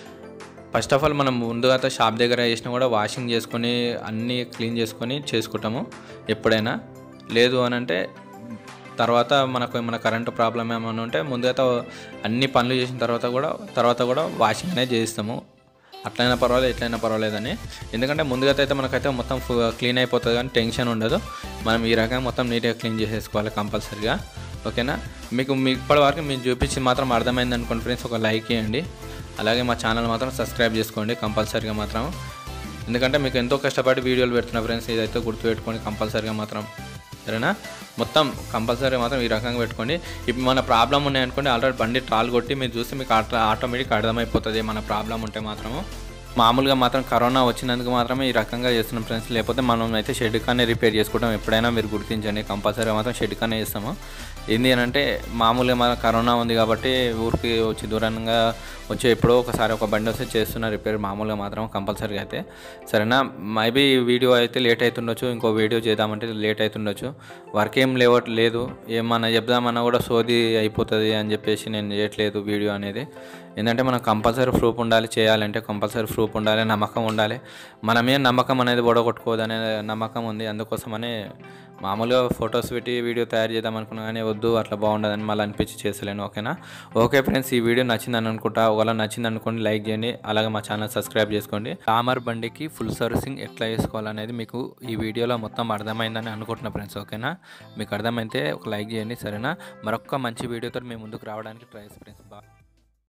ఫస్ట్ ఆఫ్ ఆల్ మనం ముందుగా అయితే షాప్ దగ్గర చేసినా కూడా వాషింగ్ చేసుకొని అన్నీ క్లీన్ చేసుకొని చేసుకుంటాము ఎప్పుడైనా లేదు అని అంటే తర్వాత మనకు ఏమైనా కరెంటు ప్రాబ్లం ఏమైనా ఉంటే ముందుగా అయితే అన్ని పనులు చేసిన తర్వాత కూడా తర్వాత కూడా వాషింగ్ అనేది చేయిస్తాము అట్లయినా పర్వాలేదు ఎట్లయినా పర్వాలేదని ఎందుకంటే ముందుగా అయితే మనకైతే మొత్తం క్లీన్ అయిపోతుంది కానీ టెన్షన్ ఉండదు మనం ఈ రకంగా మొత్తం నీట్గా క్లీన్ చేసేసుకోవాలి కంపల్సరీగా ఓకేనా మీకు మీ ఇప్పటి వరకు మీకు చూపించి మాత్రం అర్థమైంది అనుకోండి ఫ్రెండ్స్ ఒక లైక్ ఇవ్వండి అలాగే మా ఛానల్ మాత్రం సబ్స్క్రైబ్ చేసుకోండి కంపల్సరీగా మాత్రం ఎందుకంటే మీకు ఎంతో కష్టపడి వీడియోలు పెడుతున్నా ఫ్రెండ్స్ ఇదైతే గుర్తుపెట్టుకోండి కంపల్సరీగా మాత్రం సరేనా మొత్తం కంపల్సరీ మాత్రం ఈ రకంగా పెట్టుకోండి ఇప్పుడు మన ప్రాబ్లం ఉన్నాయనుకోండి ఆల్రెడీ బండి ట్రాల్ కొట్టి మీరు చూసి మీకు ఆటో ఆటోమేటిక్ అర్థమైపోతుంది మన ప్రాబ్లం ఉంటే మాత్రము మామూలుగా మాత్రం కరోనా వచ్చినందుకు మాత్రమే ఈ రకంగా చేస్తున్నాం ఫ్రెండ్స్ లేకపోతే మనం అయితే షెడ్ కానీ రిపేర్ చేసుకుంటాం ఎప్పుడైనా మీరు గుర్తించండి కంపల్సరీగా మాత్రం షెడ్ కానీ చేస్తాము ఏంది అని అంటే మామూలుగా మన కరోనా ఉంది కాబట్టి ఊరికి వచ్చి దూరంగా వచ్చి ఎప్పుడో ఒకసారి ఒక బండి వస్తే చేస్తున్న రిపేర్ మామూలుగా మాత్రం కంపల్సరీగా అయితే సరేనా మేబీ వీడియో అయితే లేట్ అవుతుండొచ్చు ఇంకో వీడియో చేద్దామంటే లేట్ అవుతుండొచ్చు వర్క్ ఏం లేవ లేదు ఏమన్నా చెప్దామన్నా కూడా సోది అయిపోతుంది అని చెప్పేసి నేను చేయట్లేదు వీడియో అనేది ఏంటంటే మనం కంపల్సరీ ప్రూఫ్ ఉండాలి చేయాలంటే కంపల్సరీ ప్రూఫ్ ఉండాలి నమ్మకం ఉండాలి మన మీద నమ్మకం అనేది ఓడగొట్టుకోదనే నమ్మకం ఉంది అందుకోసమనే మామూలుగా ఫొటోస్ పెట్టి వీడియో తయారు చేద్దాం అనుకున్నా కానీ వద్దు అట్లా బాగుండదని మళ్ళీ అనిపించి చేసలేను ఓకేనా ఓకే ఫ్రెండ్స్ ఈ వీడియో నచ్చిందని అనుకుంటా ఒకవేళ నచ్చింది అనుకోండి లైక్ చేయండి అలాగే మా ఛానల్ సబ్స్క్రైబ్ చేసుకోండి రామర్ బండికి ఫుల్ సర్వీసింగ్ ఎట్లా చేసుకోవాలనేది మీకు ఈ వీడియోలో మొత్తం అర్థమైందని అనుకుంటున్నా ఫ్రెండ్స్ ఓకేనా మీకు అర్థమైతే ఒక లైక్ చేయండి సరేనా మరొక మంచి వీడియోతో మేము ముందుకు రావడానికి ట్రై ఫ్రెండ్స్ బాయ్